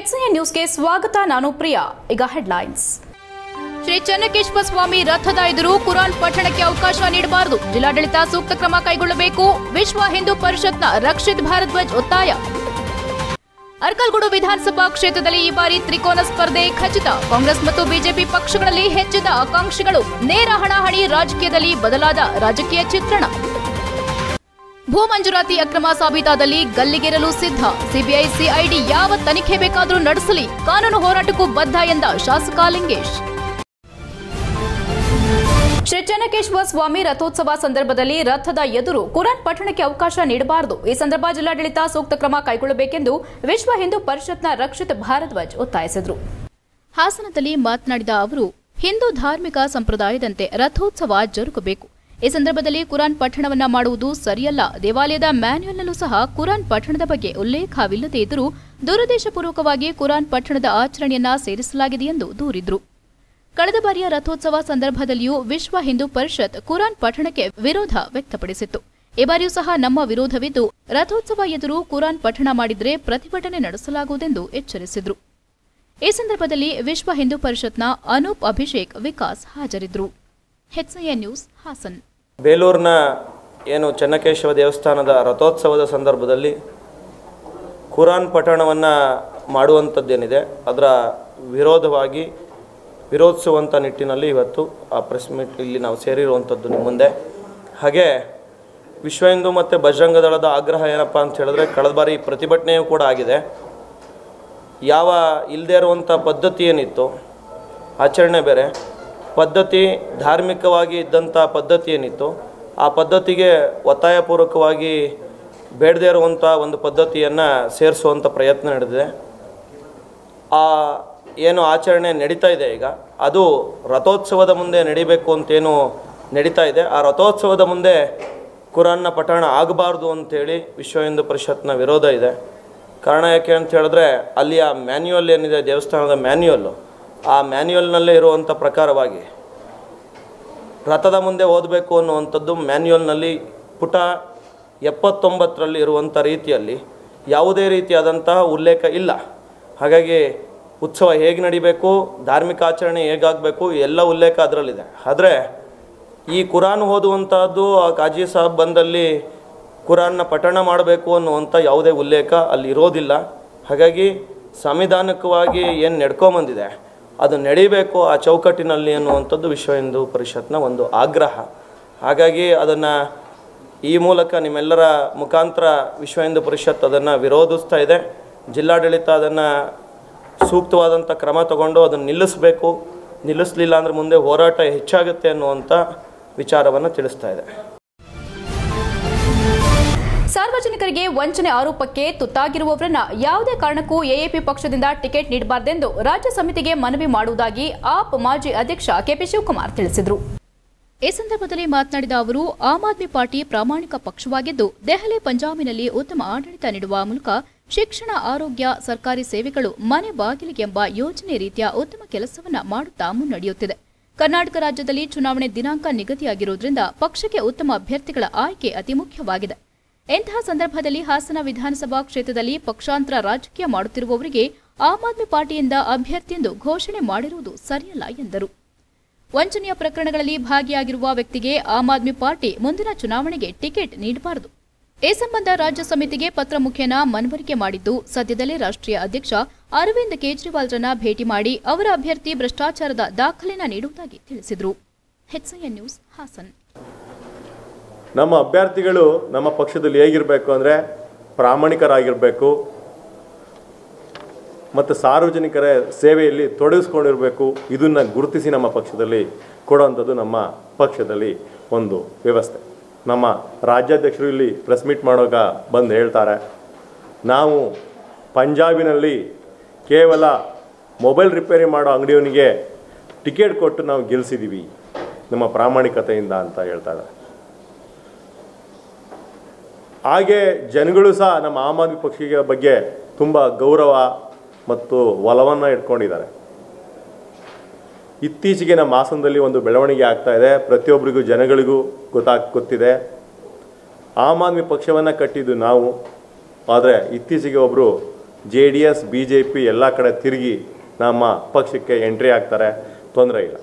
HCN ನ್ಯೂಸ್ಗೆ ಸ್ವಾಗತ ನಾನು ಪ್ರಿಯಾ ಈಗ ಹೆಡ್ಲೈನ್ಸ್ ಶ್ರೀ ಚೆನ್ನಕೇಶ್ವರ ಸ್ವಾಮಿ ರಥದ ಎದುರು ಕುರಾನ್ ಪಠಣಕ್ಕೆ ಅವಕಾಶ ನೀಡಬಾರದು ಜಿಲ್ಲಾಡಳಿತ ಸೂಕ್ತ ಕ್ರಮ ಕೈಗೊಳ್ಳಬೇಕು ವಿಶ್ವ ಹಿಂದೂ ಪರಿಷತ್ನ ರಕ್ಷಿತ್ ಭಾರದ್ವಾಜ್ ಒತ್ತಾಯ ಅರ್ಕಲ್ಗೂಡು ವಿಧಾನಸಭಾ ಕ್ಷೇತ್ರದಲ್ಲಿ ಈ ಬಾರಿ ತ್ರಿಕೋನ ಸ್ಪರ್ಧೆ ಖಚಿತ ಕಾಂಗ್ರೆಸ್ ಮತ್ತು ಬಿಜೆಪಿ ಪಕ್ಷಗಳಲ್ಲಿ ಹೆಚ್ಚಿದ ಆಕಾಂಕ್ಷಿಗಳು ನೇರ ಹಣಾಹಣಿ ರಾಜಕೀಯದಲ್ಲಿ ಬದಲಾದ ರಾಜಕೀಯ ಚಿತ್ರಣ ಭೂ ಮಂಜೂರಾತಿ ಅಕ್ರಮ ಸಾಬೀತಾದಲ್ಲಿ ಗಲ್ಲಿಗೇರಲು ಸಿದ್ಧ ಸಿಬಿಐ ಸಿಐಡಿ ಯಾವ ತನಿಖೆ ಬೇಕಾದರೂ ನಡೆಸಲಿ ಕಾನೂನು ಹೋರಾಟಕ್ಕೂ ಬದ್ಧ ಎಂದ ಶಾಸಕ ಲಿಂಗೇಶ್ ಶ್ರೀ ಚೆನ್ನಕೇಶ್ವರ ಸ್ವಾಮಿ ರಥೋತ್ಸವ ಸಂದರ್ಭದಲ್ಲಿ ರಥದ ಎದುರು ಕುರಾನ್ ಪಠಣಕ್ಕೆ ಅವಕಾಶ ನೀಡಬಾರದು ಈ ಸಂದರ್ಭ ಜಿಲ್ಲಾಡಳಿತ ಸೂಕ್ತ ಕ್ರಮ ಕೈಗೊಳ್ಳಬೇಕೆಂದು ವಿಶ್ವ ಹಿಂದೂ ಪರಿಷತ್ನ ರಕ್ಷಿತ್ ಭಾರದ್ವಾಜ್ ಒತ್ತಾಯಿಸಿದರು ಹಾಸನದಲ್ಲಿ ಮಾತನಾಡಿದ ಅವರು ಹಿಂದೂ ಧಾರ್ಮಿಕ ಸಂಪ್ರದಾಯದಂತೆ ರಥೋತ್ಸವ ಜರುಗಬೇಕು ಈ ಸಂದರ್ಭದಲ್ಲಿ ಕುರಾನ್ ಪಠಣವನ್ನ ಮಾಡುವುದು ಸರಿಯಲ್ಲ ದೇವಾಲಯದ ಮ್ಯಾನ್ಯುಯಲ್ನಲ್ಲೂ ಸಹ ಕುರಾನ್ ಪಠಣದ ಬಗ್ಗೆ ಉಲ್ಲೇಖವಿಲ್ಲದೇ ಇದ್ದರೂ ದುರುದ್ದೇಶಪೂರ್ವಕವಾಗಿ ಕುರಾನ್ ಪಠಣದ ಆಚರಣೆಯನ್ನ ಸೇರಿಸಲಾಗಿದೆ ಎಂದು ದೂರಿದ್ರು ಕಳೆದ ಬಾರಿಯ ರಥೋತ್ಸವ ಸಂದರ್ಭದಲ್ಲಿಯೂ ವಿಶ್ವ ಹಿಂದೂ ಪರಿಷತ್ ಕುರಾನ್ ಪಠಣಕ್ಕೆ ವಿರೋಧ ವ್ಯಕ್ತಪಡಿಸಿತ್ತು ಈ ಬಾರಿಯೂ ಸಹ ನಮ್ಮ ವಿರೋಧವಿದ್ದು ರಥೋತ್ಸವ ಎದುರು ಕುರಾನ್ ಪಠಣ ಮಾಡಿದ್ರೆ ಪ್ರತಿಭಟನೆ ನಡೆಸಲಾಗುವುದೆಂದು ಎಚ್ಚರಿಸಿದ್ರು ಈ ಸಂದರ್ಭದಲ್ಲಿ ವಿಶ್ವ ಹಿಂದೂ ಪರಿಷತ್ನ ಅನೂಪ್ ಅಭಿಷೇಕ್ ವಿಕಾಸ್ ಹಾಜರಿದ್ದರು ಹೆಚ್ಐಎನ್ ನ್ಯೂಸ್ ಹಾಸನ್ ಬೇಲೂರಿನ ಏನು ಚೆನ್ನಕೇಶವ ದೇವಸ್ಥಾನದ ರಥೋತ್ಸವದ ಸಂದರ್ಭದಲ್ಲಿ ಕುರಾನ್ ಪಠಣವನ್ನು ಮಾಡುವಂಥದ್ದೇನಿದೆ ಅದರ ವಿರೋಧವಾಗಿ ವಿರೋಧಿಸುವಂಥ ನಿಟ್ಟಿನಲ್ಲಿ ಇವತ್ತು ಆ ಪ್ರೆಸ್ ಮೀಟ್ ಇಲ್ಲಿ ನಾವು ಸೇರಿರುವಂಥದ್ದು ನಿಮ್ಮ ಮುಂದೆ ಹಾಗೆ ವಿಶ್ವ ಹಿಂದೂ ಮತ್ತು ಬಜರಂಗ ದಳದ ಆಗ್ರಹ ಏನಪ್ಪ ಅಂತ ಹೇಳಿದ್ರೆ ಕಳೆದ ಬಾರಿ ಪ್ರತಿಭಟನೆಯೂ ಕೂಡ ಆಗಿದೆ ಯಾವ ಇಲ್ಲದೇ ಇರುವಂಥ ಪದ್ಧತಿ ಏನಿತ್ತು ಆಚರಣೆ ಬೇರೆ ಪದ್ಧತಿ ಧಾರ್ಮಿಕವಾಗಿ ಇದ್ದಂಥ ಪದ್ಧತಿ ಏನಿತ್ತು ಆ ಪದ್ಧತಿಗೆ ಒತ್ತಾಯಪೂರ್ವಕವಾಗಿ ಬೇಡದೇ ಇರುವಂಥ ಒಂದು ಪದ್ಧತಿಯನ್ನು ಸೇರಿಸುವಂಥ ಪ್ರಯತ್ನ ನಡೆದಿದೆ ಆ ಏನು ಆಚರಣೆ ನಡೀತಾ ಇದೆ ಈಗ ಅದು ರಥೋತ್ಸವದ ಮುಂದೆ ನಡಿಬೇಕು ಅಂತೇನು ನಡೀತಾ ಇದೆ ಆ ರಥೋತ್ಸವದ ಮುಂದೆ ಕುರಾನ್ನ ಪಠಣ ಆಗಬಾರ್ದು ಅಂತೇಳಿ ವಿಶ್ವ ಹಿಂದೂ ಪರಿಷತ್ನ ವಿರೋಧ ಇದೆ ಕಾರಣ ಯಾಕೆ ಅಂತ ಹೇಳಿದ್ರೆ ಅಲ್ಲಿಯ ಮ್ಯಾನ್ಯುಯಲ್ ಏನಿದೆ ದೇವಸ್ಥಾನದ ಮ್ಯಾನ್ಯುಯಲ್ಲು ಆ ಮ್ಯಾನ್ಯುಯಲ್ನಲ್ಲೇ ಇರುವಂಥ ಪ್ರಕಾರವಾಗಿ ರಥದ ಮುಂದೆ ಓದಬೇಕು ಅನ್ನುವಂಥದ್ದು ಮ್ಯಾನ್ಯುಯಲ್ನಲ್ಲಿ ಪುಟ ಎಪ್ಪತ್ತೊಂಬತ್ತರಲ್ಲಿ ಇರುವಂಥ ರೀತಿಯಲ್ಲಿ ಯಾವುದೇ ರೀತಿಯಾದಂತಹ ಉಲ್ಲೇಖ ಇಲ್ಲ ಹಾಗಾಗಿ ಉತ್ಸವ ಹೇಗೆ ನಡಿಬೇಕು ಧಾರ್ಮಿಕ ಆಚರಣೆ ಹೇಗಾಗಬೇಕು ಎಲ್ಲ ಉಲ್ಲೇಖ ಅದರಲ್ಲಿದೆ ಆದರೆ ಈ ಕುರಾನ್ ಓದುವಂತಹದ್ದು ಆ ಕಾಜಿ ಸಾಹಬ್ ಬಂದಲ್ಲಿ ಕುರಾನ್ನ ಪಠಣ ಮಾಡಬೇಕು ಅನ್ನುವಂಥ ಯಾವುದೇ ಉಲ್ಲೇಖ ಅಲ್ಲಿ ಇರೋದಿಲ್ಲ ಹಾಗಾಗಿ ಸಂವಿಧಾನಿಕವಾಗಿ ಏನು ನಡ್ಕೊಂಬಂದಿದೆ ಅದು ನಡಿಬೇಕು ಆ ಚೌಕಟ್ಟಿನಲ್ಲಿ ಅನ್ನುವಂಥದ್ದು ವಿಶ್ವ ಹಿಂದೂ ಪರಿಷತ್ನ ಒಂದು ಆಗ್ರಹ ಹಾಗಾಗಿ ಅದನ್ನು ಈ ಮೂಲಕ ನಿಮ್ಮೆಲ್ಲರ ಮುಖಾಂತರ ವಿಶ್ವ ಹಿಂದೂ ಪರಿಷತ್ ಅದನ್ನು ವಿರೋಧಿಸ್ತಾ ಇದೆ ಜಿಲ್ಲಾಡಳಿತ ಅದನ್ನು ಸೂಕ್ತವಾದಂಥ ಕ್ರಮ ತಗೊಂಡು ಅದನ್ನು ನಿಲ್ಲಿಸಬೇಕು ನಿಲ್ಲಿಸಲಿಲ್ಲ ಅಂದರೆ ಮುಂದೆ ಹೋರಾಟ ಹೆಚ್ಚಾಗುತ್ತೆ ಅನ್ನುವಂಥ ವಿಚಾರವನ್ನು ತಿಳಿಸ್ತಾ ಇದೆ ಸಾರ್ವಜನಿಕರಿಗೆ ವಂಚನೆ ಆರೋಪಕ್ಕೆ ತುತ್ತಾಗಿರುವವರನ್ನ ಯಾವುದೇ ಕಾರಣಕ್ಕೂ ಎಎಪಿ ಪಕ್ಷದಿಂದ ಟಿಕೆಟ್ ನೀಡಬಾರದೆಂದು ರಾಜ್ಯ ಸಮಿತಿಗೆ ಮನವಿ ಮಾಡುವುದಾಗಿ ಆಪ್ ಮಾಜಿ ಅಧ್ಯಕ್ಷ ಕೆಪಿ ಶಿವಕುಮಾರ್ ತಿಳಿಸಿದರು ಈ ಸಂದರ್ಭದಲ್ಲಿ ಮಾತನಾಡಿದ ಅವರು ಆಮ್ ಆದ್ಮಿ ಪಾರ್ಟಿ ಪ್ರಾಮಾಣಿಕ ಪಕ್ಷವಾಗಿದ್ದು ದೆಹಲಿ ಪಂಜಾಬಿನಲ್ಲಿ ಉತ್ತಮ ಆಡಳಿತ ನೀಡುವ ಮೂಲಕ ಶಿಕ್ಷಣ ಆರೋಗ್ಯ ಸರ್ಕಾರಿ ಸೇವೆಗಳು ಮನೆ ಬಾಗಿಲಿಗೆ ಎಂಬ ಯೋಜನೆ ರೀತಿಯ ಉತ್ತಮ ಕೆಲಸವನ್ನ ಮಾಡುತ್ತಾ ಮುನ್ನಡೆಯುತ್ತಿದೆ ಕರ್ನಾಟಕ ರಾಜ್ಯದಲ್ಲಿ ಚುನಾವಣೆ ದಿನಾಂಕ ನಿಗದಿಯಾಗಿರುವುದರಿಂದ ಪಕ್ಷಕ್ಕೆ ಉತ್ತಮ ಅಭ್ಯರ್ಥಿಗಳ ಆಯ್ಕೆ ಅತಿ ಮುಖ್ಯವಾಗಿದೆ ಇಂತಹ ಸಂದರ್ಭದಲ್ಲಿ ಹಾಸನ ವಿಧಾನಸಭಾ ಕ್ಷೇತ್ರದಲ್ಲಿ ಪಕ್ಷಾಂತರ ರಾಜಕೀಯ ಮಾಡುತ್ತಿರುವವರಿಗೆ ಆಮ್ ಆದ್ಮಿ ಪಾರ್ಟಿಯಿಂದ ಅಭ್ಯರ್ಥಿಯೆಂದು ಘೋಷಣೆ ಮಾಡಿರುವುದು ಸರಿಯಲ್ಲ ಎಂದರು ವಂಚನೆಯ ಪ್ರಕರಣಗಳಲ್ಲಿ ಭಾಗಿಯಾಗಿರುವ ವ್ಯಕ್ತಿಗೆ ಆಮ್ ಆದ್ಮಿ ಪಾರ್ಟಿ ಮುಂದಿನ ಚುನಾವಣೆಗೆ ಟಿಕೆಟ್ ನೀಡಬಾರದು ಈ ಸಂಬಂಧ ರಾಜ್ಯ ಸಮಿತಿಗೆ ಪತ್ರ ಮುಖೇನ ಮನವರಿಕೆ ಮಾಡಿದ್ದು ಸದ್ಯದಲ್ಲೇ ರಾಷ್ಟ್ರೀಯ ಅಧ್ಯಕ್ಷ ಅರವಿಂದ್ ಕೇಜ್ರಿವಾಲ್ರನ್ನ ಭೇಟಿ ಮಾಡಿ ಅವರ ಅಭ್ಯರ್ಥಿ ಭ್ರಷ್ಟಾಚಾರದ ದಾಖಲೆನ ನೀಡುವುದಾಗಿ ತಿಳಿಸಿದರು ಹೆಚ್ಐಎನ್ ನ್ಯೂಸ್ ಹಾಸನ್ ನಮ್ಮ ಅಭ್ಯರ್ಥಿಗಳು ನಮ್ಮ ಪಕ್ಷದಲ್ಲಿ ಹೇಗಿರಬೇಕು ಅಂದರೆ ಪ್ರಾಮಾಣಿಕರಾಗಿರಬೇಕು ಮತ್ತು ಸಾರ್ವಜನಿಕರ ಸೇವೆಯಲ್ಲಿ ತೊಡಗಿಸ್ಕೊಂಡಿರಬೇಕು ಇದನ್ನು ಗುರುತಿಸಿ ನಮ್ಮ ಪಕ್ಷದಲ್ಲಿ ಕೊಡುವಂಥದ್ದು ನಮ್ಮ ಪಕ್ಷದಲ್ಲಿ ಒಂದು ವ್ಯವಸ್ಥೆ ನಮ್ಮ ರಾಜ್ಯಾಧ್ಯಕ್ಷರು ಇಲ್ಲಿ ಪ್ರೆಸ್ ಮೀಟ್ ಮಾಡೋಗ ಬಂದು ಹೇಳ್ತಾರೆ ನಾವು ಪಂಜಾಬಿನಲ್ಲಿ ಕೇವಲ ಮೊಬೈಲ್ ರಿಪೇರಿ ಮಾಡೋ ಅಂಗಡಿಯವನಿಗೆ ಟಿಕೆಟ್ ಕೊಟ್ಟು ನಾವು ಗೆಲ್ಲಿಸಿದ್ದೀವಿ ನಮ್ಮ ಪ್ರಾಮಾಣಿಕತೆಯಿಂದ ಅಂತ ಹೇಳ್ತಾ ಇದ್ದಾರೆ ಹಾಗೆ ಜನಗಳು ಸಹ ನಮ್ಮ ಆಮ್ ಆದ್ಮಿ ಪಕ್ಷಿಗೆ ಬಗ್ಗೆ ತುಂಬ ಗೌರವ ಮತ್ತು ಒಲವನ್ನು ಇಟ್ಕೊಂಡಿದ್ದಾರೆ ಇತ್ತೀಚೆಗೆ ನಮ್ಮ ಹಾಸನದಲ್ಲಿ ಒಂದು ಬೆಳವಣಿಗೆ ಆಗ್ತಾ ಇದೆ ಪ್ರತಿಯೊಬ್ಬರಿಗೂ ಜನಗಳಿಗೂ ಗೊತ್ತಾಗ್ ಗೊತ್ತಿದೆ ಆಮ್ ಆದ್ಮಿ ಪಕ್ಷವನ್ನು ಕಟ್ಟಿದ್ದು ನಾವು ಆದರೆ ಇತ್ತೀಚೆಗೆ ಒಬ್ಬರು J D S B J P ಎಲ್ಲ ಕಡೆ ತಿರುಗಿ ನಮ್ಮ ಪಕ್ಷಕ್ಕೆ ಎಂಟ್ರಿ ಆಗ್ತಾರೆ ತೊಂದರೆ ಇಲ್ಲ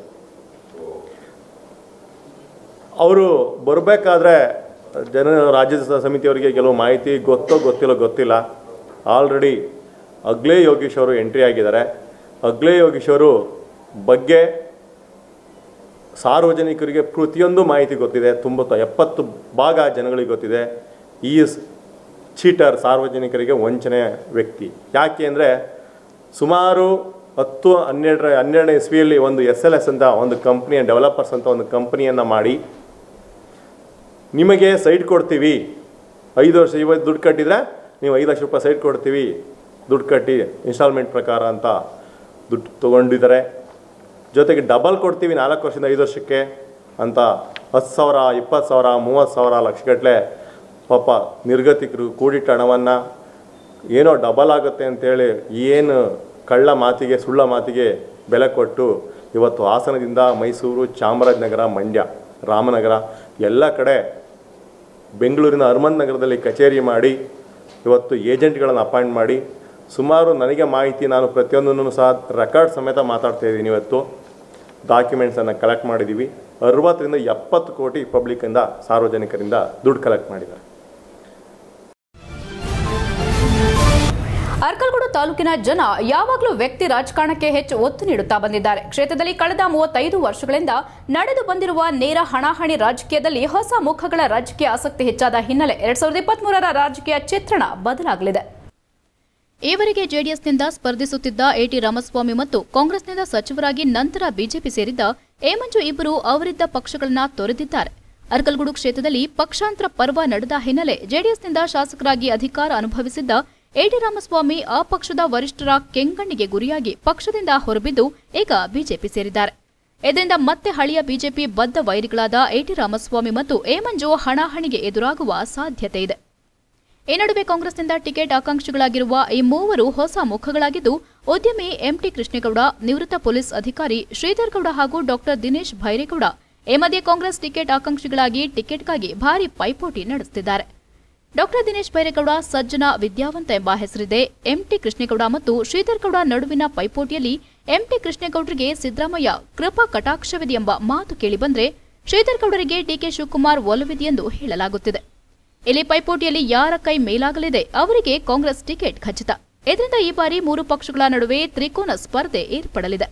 ಅವರು ಬರಬೇಕಾದ್ರೆ ಜನ ರಾಜ್ಯ ಸಮಿತಿಯವರಿಗೆ ಕೆಲವು ಮಾಹಿತಿ ಗೊತ್ತೋ ಗೊತ್ತಿಲ್ಲ ಗೊತ್ತಿಲ್ಲ ಆಲ್ರೆಡಿ ಅಗ್ಲೇ ಯೋಗೀಶ್ ಅವರು ಎಂಟ್ರಿ ಆಗಿದ್ದಾರೆ ಅಗ್ಲೇ ಯೋಗೀಶ್ ಅವರು ಬಗ್ಗೆ ಸಾರ್ವಜನಿಕರಿಗೆ ಪ್ರತಿಯೊಂದು ಮಾಹಿತಿ ಗೊತ್ತಿದೆ ತುಂಬ ಎಪ್ಪತ್ತು ಭಾಗ ಜನಗಳಿಗೆ ಗೊತ್ತಿದೆ ಈಸ್ ಚೀಟರ್ ಸಾರ್ವಜನಿಕರಿಗೆ ವಂಚನೆ ವ್ಯಕ್ತಿ ಯಾಕೆ ಅಂದರೆ ಸುಮಾರು ಹತ್ತು ಹನ್ನೆರಡರ ಹನ್ನೆರಡನೇ ಇಸ್ವಿಯಲ್ಲಿ ಒಂದು ಎಸ್ ಎಲ್ ಎಸ್ ಅಂತ ಒಂದು ಕಂಪ್ನಿಯ ಡೆವಲಪರ್ಸ್ ಅಂತ ಒಂದು ಕಂಪ್ನಿಯನ್ನು ಮಾಡಿ ನಿಮಗೆ ಸೈಟ್ ಕೊಡ್ತೀವಿ ಐದು ವರ್ಷ ಇವತ್ತು ದುಡ್ಡು ಕಟ್ಟಿದರೆ ನೀವು ಐದು ಲಕ್ಷ ರೂಪಾಯಿ ಸೈಟ್ ಕೊಡ್ತೀವಿ ದುಡ್ಡು ಕಟ್ಟಿ ಇನ್ಸ್ಟಾಲ್ಮೆಂಟ್ ಪ್ರಕಾರ ಅಂತ ದುಡ್ಡು ತೊಗೊಂಡಿದ್ದಾರೆ ಜೊತೆಗೆ ಡಬಲ್ ಕೊಡ್ತೀವಿ ನಾಲ್ಕು ವರ್ಷದಿಂದ ಐದು ವರ್ಷಕ್ಕೆ ಅಂತ ಹತ್ತು ಸಾವಿರ ಇಪ್ಪತ್ತು ಸಾವಿರ ಮೂವತ್ತು ಸಾವಿರ ಲಕ್ಷಗಟ್ಟಲೆ ಪಾಪ ನಿರ್ಗತಿಕರು ಕೂಡಿಟ್ಟ ಹಣವನ್ನು ಏನೋ ಡಬಲ್ ಆಗುತ್ತೆ ಅಂತೇಳಿ ಏನು ಕಳ್ಳ ಮಾತಿಗೆ ಸುಳ್ಳ ಮಾತಿಗೆ ಬೆಲೆ ಕೊಟ್ಟು ಇವತ್ತು ಹಾಸನದಿಂದ ಮೈಸೂರು ಚಾಮರಾಜನಗರ ಮಂಡ್ಯ ರಾಮನಗರ ಎಲ್ಲ ಕಡೆ ಬೆಂಗಳೂರಿನ ಹನುಮಂತ ನಗರದಲ್ಲಿ ಕಚೇರಿ ಮಾಡಿ ಇವತ್ತು ಏಜೆಂಟ್ಗಳನ್ನು ಅಪಾಯಿಂಟ್ ಮಾಡಿ ಸುಮಾರು ನನಗೆ ಮಾಹಿತಿ ನಾನು ಪ್ರತಿಯೊಂದನ್ನು ಸಹ ರೆಕಾರ್ಡ್ ಸಮೇತ ಮಾತಾಡ್ತಾ ಇದ್ದೀನಿ ಇವತ್ತು ಡಾಕ್ಯುಮೆಂಟ್ಸನ್ನು ಕಲೆಕ್ಟ್ ಮಾಡಿದ್ದೀವಿ ಅರವತ್ತರಿಂದ ಎಪ್ಪತ್ತು ಕೋಟಿ ಪಬ್ಲಿಕ್ಕಿಂದ ಸಾರ್ವಜನಿಕರಿಂದ ದುಡ್ಡು ಕಲೆಕ್ಟ್ ಮಾಡಿದ್ದಾರೆ ಅರ್ಕಲ್ಗೂಡು ತಾಲೂಕಿನ ಜನ ಯಾವಾಗಲೂ ವ್ಯಕ್ತಿ ರಾಜಕಾರಣಕ್ಕೆ ಹೆಚ್ಚು ಒತ್ತು ನೀಡುತ್ತಾ ಬಂದಿದ್ದಾರೆ ಕ್ಷೇತ್ರದಲ್ಲಿ ಕಳೆದ ಮೂವತ್ತೈದು ವರ್ಷಗಳಿಂದ ನಡೆದು ಬಂದಿರುವ ನೇರ ಹಣಾಹಣಿ ರಾಜಕೀಯದಲ್ಲಿ ಹೊಸ ಮುಖಗಳ ರಾಜಕೀಯ ಆಸಕ್ತಿ ಹೆಚ್ಚಾದ ಹಿನ್ನೆಲೆ ಎರಡ್ ಸಾವಿರದ ಇಪ್ಪತ್ಮೂರರ ರಾಜಕೀಯ ಚಿತ್ರಣ ಬದಲಾಗಲಿದೆ ಈವರೆಗೆ ಜೆಡಿಎಸ್ನಿಂದ ಸ್ಪರ್ಧಿಸುತ್ತಿದ್ದ ಎಟಿ ರಾಮಸ್ವಾಮಿ ಮತ್ತು ಕಾಂಗ್ರೆಸ್ನಿಂದ ಸಚಿವರಾಗಿ ನಂತರ ಬಿಜೆಪಿ ಸೇರಿದ್ದ ಏಮಂಜು ಇಬ್ಬರು ಅವರಿದ್ದ ಪಕ್ಷಗಳನ್ನ ತೊರೆದಿದ್ದಾರೆ ಅರ್ಕಲ್ಗೂಡು ಕ್ಷೇತ್ರದಲ್ಲಿ ಪಕ್ಷಾಂತರ ಪರ್ವ ನಡೆದ ಹಿನ್ನೆಲೆ ಜೆಡಿಎಸ್ನಿಂದ ಶಾಸಕರಾಗಿ ಅಧಿಕಾರ ಅನುಭವಿಸಿದ್ದ ಎಟಿ ರಾಮಸ್ವಾಮಿ ಆ ಪಕ್ಷದ ವರಿಷ್ಠರ ಕೆಂಗಣ್ಣಿಗೆ ಗುರಿಯಾಗಿ ಪಕ್ಷದಿಂದ ಹೊರಬಿದ್ದು ಈಗ ಬಿಜೆಪಿ ಸೇರಿದ್ದಾರೆ ಇದರಿಂದ ಮತ್ತೆ ಹಳೆಯ ಬಿಜೆಪಿ ಬದ್ಧ ವೈರಿಗಳಾದ ಎಟಿ ರಾಮಸ್ವಾಮಿ ಮತ್ತು ಏಮಂಜು ಹಣಾಹಣಿಗೆ ಎದುರಾಗುವ ಸಾಧ್ಯತೆ ಇದೆ ಈ ನಡುವೆ ಕಾಂಗ್ರೆಸ್ನಿಂದ ಟಿಕೆಟ್ ಆಕಾಂಕ್ಷಿಗಳಾಗಿರುವ ಈ ಮೂವರು ಹೊಸ ಮುಖಗಳಾಗಿದ್ದು ಉದ್ಯಮಿ ಎಂಟಿ ಕೃಷ್ಣೇಗೌಡ ನಿವೃತ್ತ ಪೊಲೀಸ್ ಅಧಿಕಾರಿ ಶ್ರೀಧರ್ ಗೌಡ ಹಾಗೂ ಡಾಕ್ಟರ್ ದಿನೇಶ್ ಭೈರೇಗೌಡ ಈ ಮಧ್ಯೆ ಕಾಂಗ್ರೆಸ್ ಟಿಕೆಟ್ ಆಕಾಂಕ್ಷಿಗಳಾಗಿ ಟಿಕೆಟ್ಗಾಗಿ ಭಾರಿ ಪೈಪೋಟಿ ನಡೆಸುತ್ತಿದ್ದಾರೆ ಡಾಕ್ಟರ್ ದಿನೇಶ್ ಬೈರೇಗೌಡ ಸಜ್ಜನ ವಿದ್ಯಾವಂತ ಎಂಬ ಹೆಸರಿದೆ ಎಂಟಿ ಕೃಷ್ಣೇಗೌಡ ಮತ್ತು ಶ್ರೀಧರ್ ಗೌಡ ನಡುವಿನ ಪೈಪೋಟಿಯಲ್ಲಿ ಎಂಟಿ ಕೃಷ್ಣೇಗೌಡರಿಗೆ ಸಿದ್ದರಾಮಯ್ಯ ಕೃಪಾ ಕಟಾಕ್ಷವಿದೆ ಎಂಬ ಮಾತು ಕೇಳಿಬಂದ್ರೆ ಶ್ರೀಧರ್ ಗೌಡರಿಗೆ ಡಿಕೆ ಶಿವಕುಮಾರ್ ಒಲವಿದೆ ಎಂದು ಹೇಳಲಾಗುತ್ತಿದೆ ಇಲ್ಲಿ ಪೈಪೋಟಿಯಲ್ಲಿ ಯಾರ ಕೈ ಮೇಲಾಗಲಿದೆ ಅವರಿಗೆ ಕಾಂಗ್ರೆಸ್ ಟಿಕೆಟ್ ಖಚಿತ ಇದರಿಂದ ಈ ಬಾರಿ ಮೂರು ಪಕ್ಷಗಳ ನಡುವೆ ತ್ರಿಕೋನ ಸ್ಪರ್ಧೆ ಏರ್ಪಡಲಿದೆ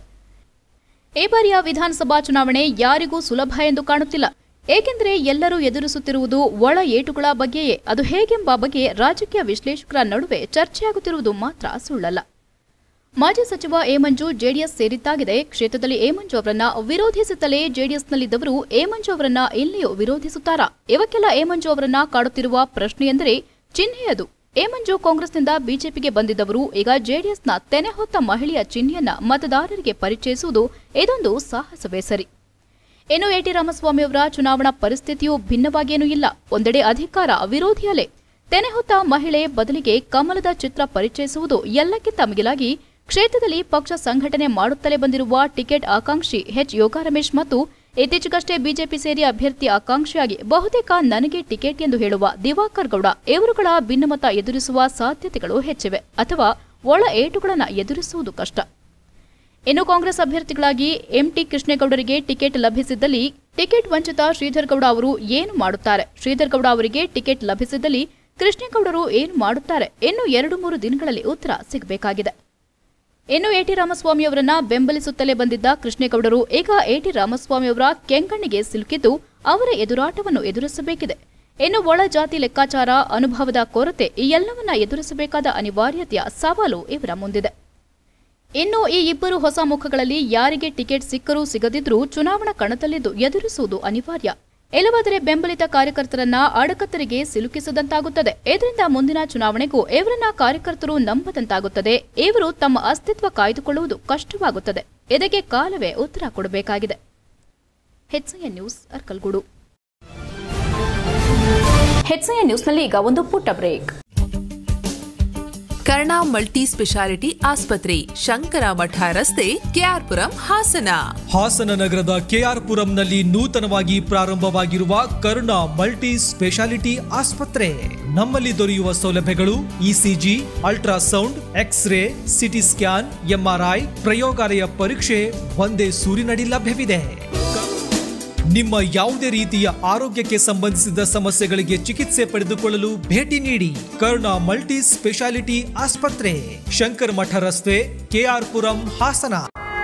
ಈ ಬಾರಿಯ ವಿಧಾನಸಭಾ ಚುನಾವಣೆ ಯಾರಿಗೂ ಸುಲಭ ಎಂದು ಕಾಣುತ್ತಿಲ್ಲ ಏಕೆಂದರೆ ಎಲ್ಲರೂ ಎದುರಿಸುತ್ತಿರುವುದು ಒಳ ಏಟುಗಳ ಬಗ್ಗೆಯೇ ಅದು ಹೇಗೆಂಬ ಬಗ್ಗೆ ರಾಜಕೀಯ ವಿಶ್ಲೇಷಕರ ನಡುವೆ ಚರ್ಚೆಯಾಗುತ್ತಿರುವುದು ಮಾತ್ರ ಸುಳ್ಳಲ್ಲ ಮಾಜಿ ಸಚಿವ ಎ ಮಂಜು ಜೆಡಿಎಸ್ ಸೇರಿದ್ದಾಗಿದೆ ಕ್ಷೇತ್ರದಲ್ಲಿ ಎ ಮಂಜು ಅವರನ್ನ ವಿರೋಧಿಸುತ್ತಲೇ ಜೆಡಿಎಸ್ನಲ್ಲಿದ್ದವರು ಎ ಮಂಜು ಅವರನ್ನ ಇಲ್ಲಿಯೂ ವಿರೋಧಿಸುತ್ತಾರಾ ಇವಕ್ಕೆಲ್ಲ ಎ ಮಂಜು ಅವರನ್ನ ಕಾಡುತ್ತಿರುವ ಪ್ರಶ್ನೆಯೆಂದರೆ ಚಿಹ್ನೆಯದು ಎ ಮಂಜು ಕಾಂಗ್ರೆಸ್ನಿಂದ ಬಿಜೆಪಿಗೆ ಬಂದಿದ್ದವರು ಈಗ ಜೆಡಿಎಸ್ನ ತೆನೆ ಹೊತ್ತ ಮಹಿಳೆಯ ಚಿಹ್ನೆಯನ್ನ ಮತದಾರರಿಗೆ ಪರಿಚಯಿಸುವುದು ಇದೊಂದು ಸಾಹಸವೇ ಸರಿ ಇನ್ನು ಎಟಿ ರಾಮಸ್ವಾಮಿ ಅವರ ಚುನಾವಣಾ ಪರಿಸ್ಥಿತಿಯೂ ಭಿನ್ನವಾಗೇನೂ ಇಲ್ಲ ಒಂದೆಡೆ ಅಧಿಕಾರ ವಿರೋಧಿ ಅಲೆ ತೆನೆ ಹೊತ್ತ ಮಹಿಳೆ ಬದಲಿಗೆ ಕಮಲದ ಚಿತ್ರ ಪರಿಚಯಿಸುವುದು ಎಲ್ಲಕ್ಕಿಂತ ಮಿಗಿಲಾಗಿ ಕ್ಷೇತ್ರದಲ್ಲಿ ಪಕ್ಷ ಸಂಘಟನೆ ಮಾಡುತ್ತಲೇ ಬಂದಿರುವ ಟಿಕೆಟ್ ಆಕಾಂಕ್ಷಿ ಎಚ್ ಯೋಗ ರಮೇಶ್ ಮತ್ತು ಇತ್ತೀಚೆಗಷ್ಟೇ ಬಿಜೆಪಿ ಸೇರಿ ಅಭ್ಯರ್ಥಿ ಆಕಾಂಕ್ಷಿಯಾಗಿ ಬಹುತೇಕ ನನಗೆ ಟಿಕೆಟ್ ಎಂದು ಹೇಳುವ ದಿವಾಕರ್ ಗೌಡ ಇವರುಗಳ ಭಿನ್ನಮತ ಎದುರಿಸುವ ಸಾಧ್ಯತೆಗಳು ಹೆಚ್ಚಿವೆ ಅಥವಾ ಒಳ ಏಟುಗಳನ್ನು ಎದುರಿಸುವುದು ಕಷ್ಟ ಇನ್ನು ಕಾಂಗ್ರೆಸ್ ಅಭ್ಯರ್ಥಿಗಳಾಗಿ ಎಂಟಿ ಕೃಷ್ಣೇಗೌಡರಿಗೆ ಟಿಕೆಟ್ ಲಭಿಸಿದ್ದಲ್ಲಿ ಟಿಕೆಟ್ ವಂಚಿತ ಶ್ರೀಧರ್ ಗೌಡ ಅವರು ಏನು ಮಾಡುತ್ತಾರೆ ಶ್ರೀಧರ್ ಗೌಡ ಅವರಿಗೆ ಟಿಕೆಟ್ ಲಭಿಸಿದ್ದಲ್ಲಿ ಕೃಷ್ಣೇಗೌಡರು ಏನು ಮಾಡುತ್ತಾರೆ ಇನ್ನು ಎರಡು ಮೂರು ದಿನಗಳಲ್ಲಿ ಉತ್ತರ ಸಿಗಬೇಕಾಗಿದೆ ಇನ್ನು ಎಟಿ ರಾಮಸ್ವಾಮಿ ಅವರನ್ನ ಬೆಂಬಲಿಸುತ್ತಲೇ ಬಂದಿದ್ದ ಕೃಷ್ಣೇಗೌಡರು ಈಗ ಎಟಿ ರಾಮಸ್ವಾಮಿ ಅವರ ಕೆಂಗಣ್ಣಿಗೆ ಸಿಲುಕಿದ್ದು ಅವರ ಎದುರಾಟವನ್ನು ಎದುರಿಸಬೇಕಿದೆ ಇನ್ನು ಒಳ ಜಾತಿ ಲೆಕ್ಕಾಚಾರ ಅನುಭವದ ಕೊರತೆ ಈ ಎಲ್ಲವನ್ನ ಎದುರಿಸಬೇಕಾದ ಅನಿವಾರ್ಯತೆಯ ಸವಾಲು ಇವರ ಮುಂದಿದೆ ಇನ್ನು ಈ ಇಬ್ಬರು ಹೊಸ ಮುಖಗಳಲ್ಲಿ ಯಾರಿಗೆ ಟಿಕೆಟ್ ಸಿಕ್ಕರೂ ಸಿಗದಿದ್ರೂ ಚುನಾವಣಾ ಕಣದಲ್ಲಿದ್ದು ಎದುರಿಸುವುದು ಅನಿವಾರ್ಯ ಇಲ್ಲವಾದರೆ ಬೆಂಬಲಿತ ಕಾರ್ಯಕರ್ತರನ್ನ ಅಡಕತ್ತರಿಗೆ ಸಿಲುಕಿಸದಂತಾಗುತ್ತದೆ ಇದರಿಂದ ಮುಂದಿನ ಚುನಾವಣೆಗೂ ಇವರನ್ನ ಕಾರ್ಯಕರ್ತರು ನಂಬದಂತಾಗುತ್ತದೆ ಇವರು ತಮ್ಮ ಅಸ್ತಿತ್ವ ಕಾಯ್ದುಕೊಳ್ಳುವುದು ಕಷ್ಟವಾಗುತ್ತದೆ ಇದಕ್ಕೆ ಕಾಲವೇ ಉತ್ತರ ಕೊಡಬೇಕಾಗಿದೆ ಹೆಚ್ಐಎನ್ ನ್ಯೂಸ್ ಅರ್ಕಲ್ಗೂಡು ಹೆಚ್ಐಎನ್ ನ್ಯೂಸ್ನಲ್ಲಿ ಈಗ ಒಂದು ಪುಟ್ಟ ಬ್ರೇಕ್ ಕರ್ಣ ಮಲ್ಟಿ ಸ್ಪೆಷಾಲಿಟಿ ಆಸ್ಪತ್ರೆ ಶಂಕರ ಮಠ ರಸ್ತೆ ಕೆಆರ್ಪುರಂ ಹಾಸನ ಹಾಸನ ನಗರದ ಕೆಆರ್ಪುರಂನಲ್ಲಿ ನೂತನವಾಗಿ ಪ್ರಾರಂಭವಾಗಿರುವ ಕರುಣ ಮಲ್ಟಿ ಸ್ಪೆಷಾಲಿಟಿ ಆಸ್ಪತ್ರೆ ನಮ್ಮಲ್ಲಿ ದೊರೆಯುವ ಸೌಲಭ್ಯಗಳು ECG ultrasound x ray CT scan MRI ಪ್ರಯೋಗಾಲಯ ಪರೀಕ್ಷೆ ಒಂದೇ ಸೂರಿನಡಿ ಲಭ್ಯವಿದೆ ನಿಮ್ಮ ಯಾವುದೇ ರೀತಿಯ ಆರೋಗ್ಯಕ್ಕೆ ಸಂಬಂಧಿಸಿದ ಸಮಸ್ಯೆಗಳಿಗೆ ಚಿಕಿತ್ಸೆ ಪಡೆದುಕೊಳ್ಳಲು ಭೇಟಿ ನೀಡಿ ಕರುಣಾ ಮಲ್ಟಿ ಸ್ಪೆಷಾಲಿಟಿ ಆಸ್ಪತ್ರೆ ಶಂಕರ್ ಮಠ ರಸ್ತೆ ಕೆಆರ್ಪುರಂ ಹಾಸನ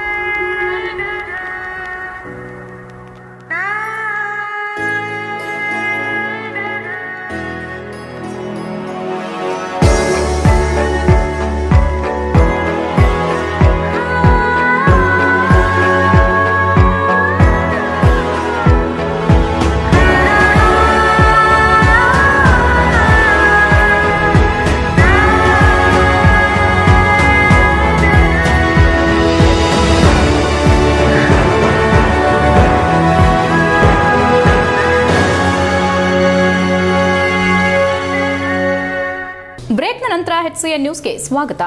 ಬ್ರೇಕ್ನ ನಂತರ ಎಚ್ಸಿಎನ್ ನ್ಯೂಸ್ಗೆ ಸ್ವಾಗತ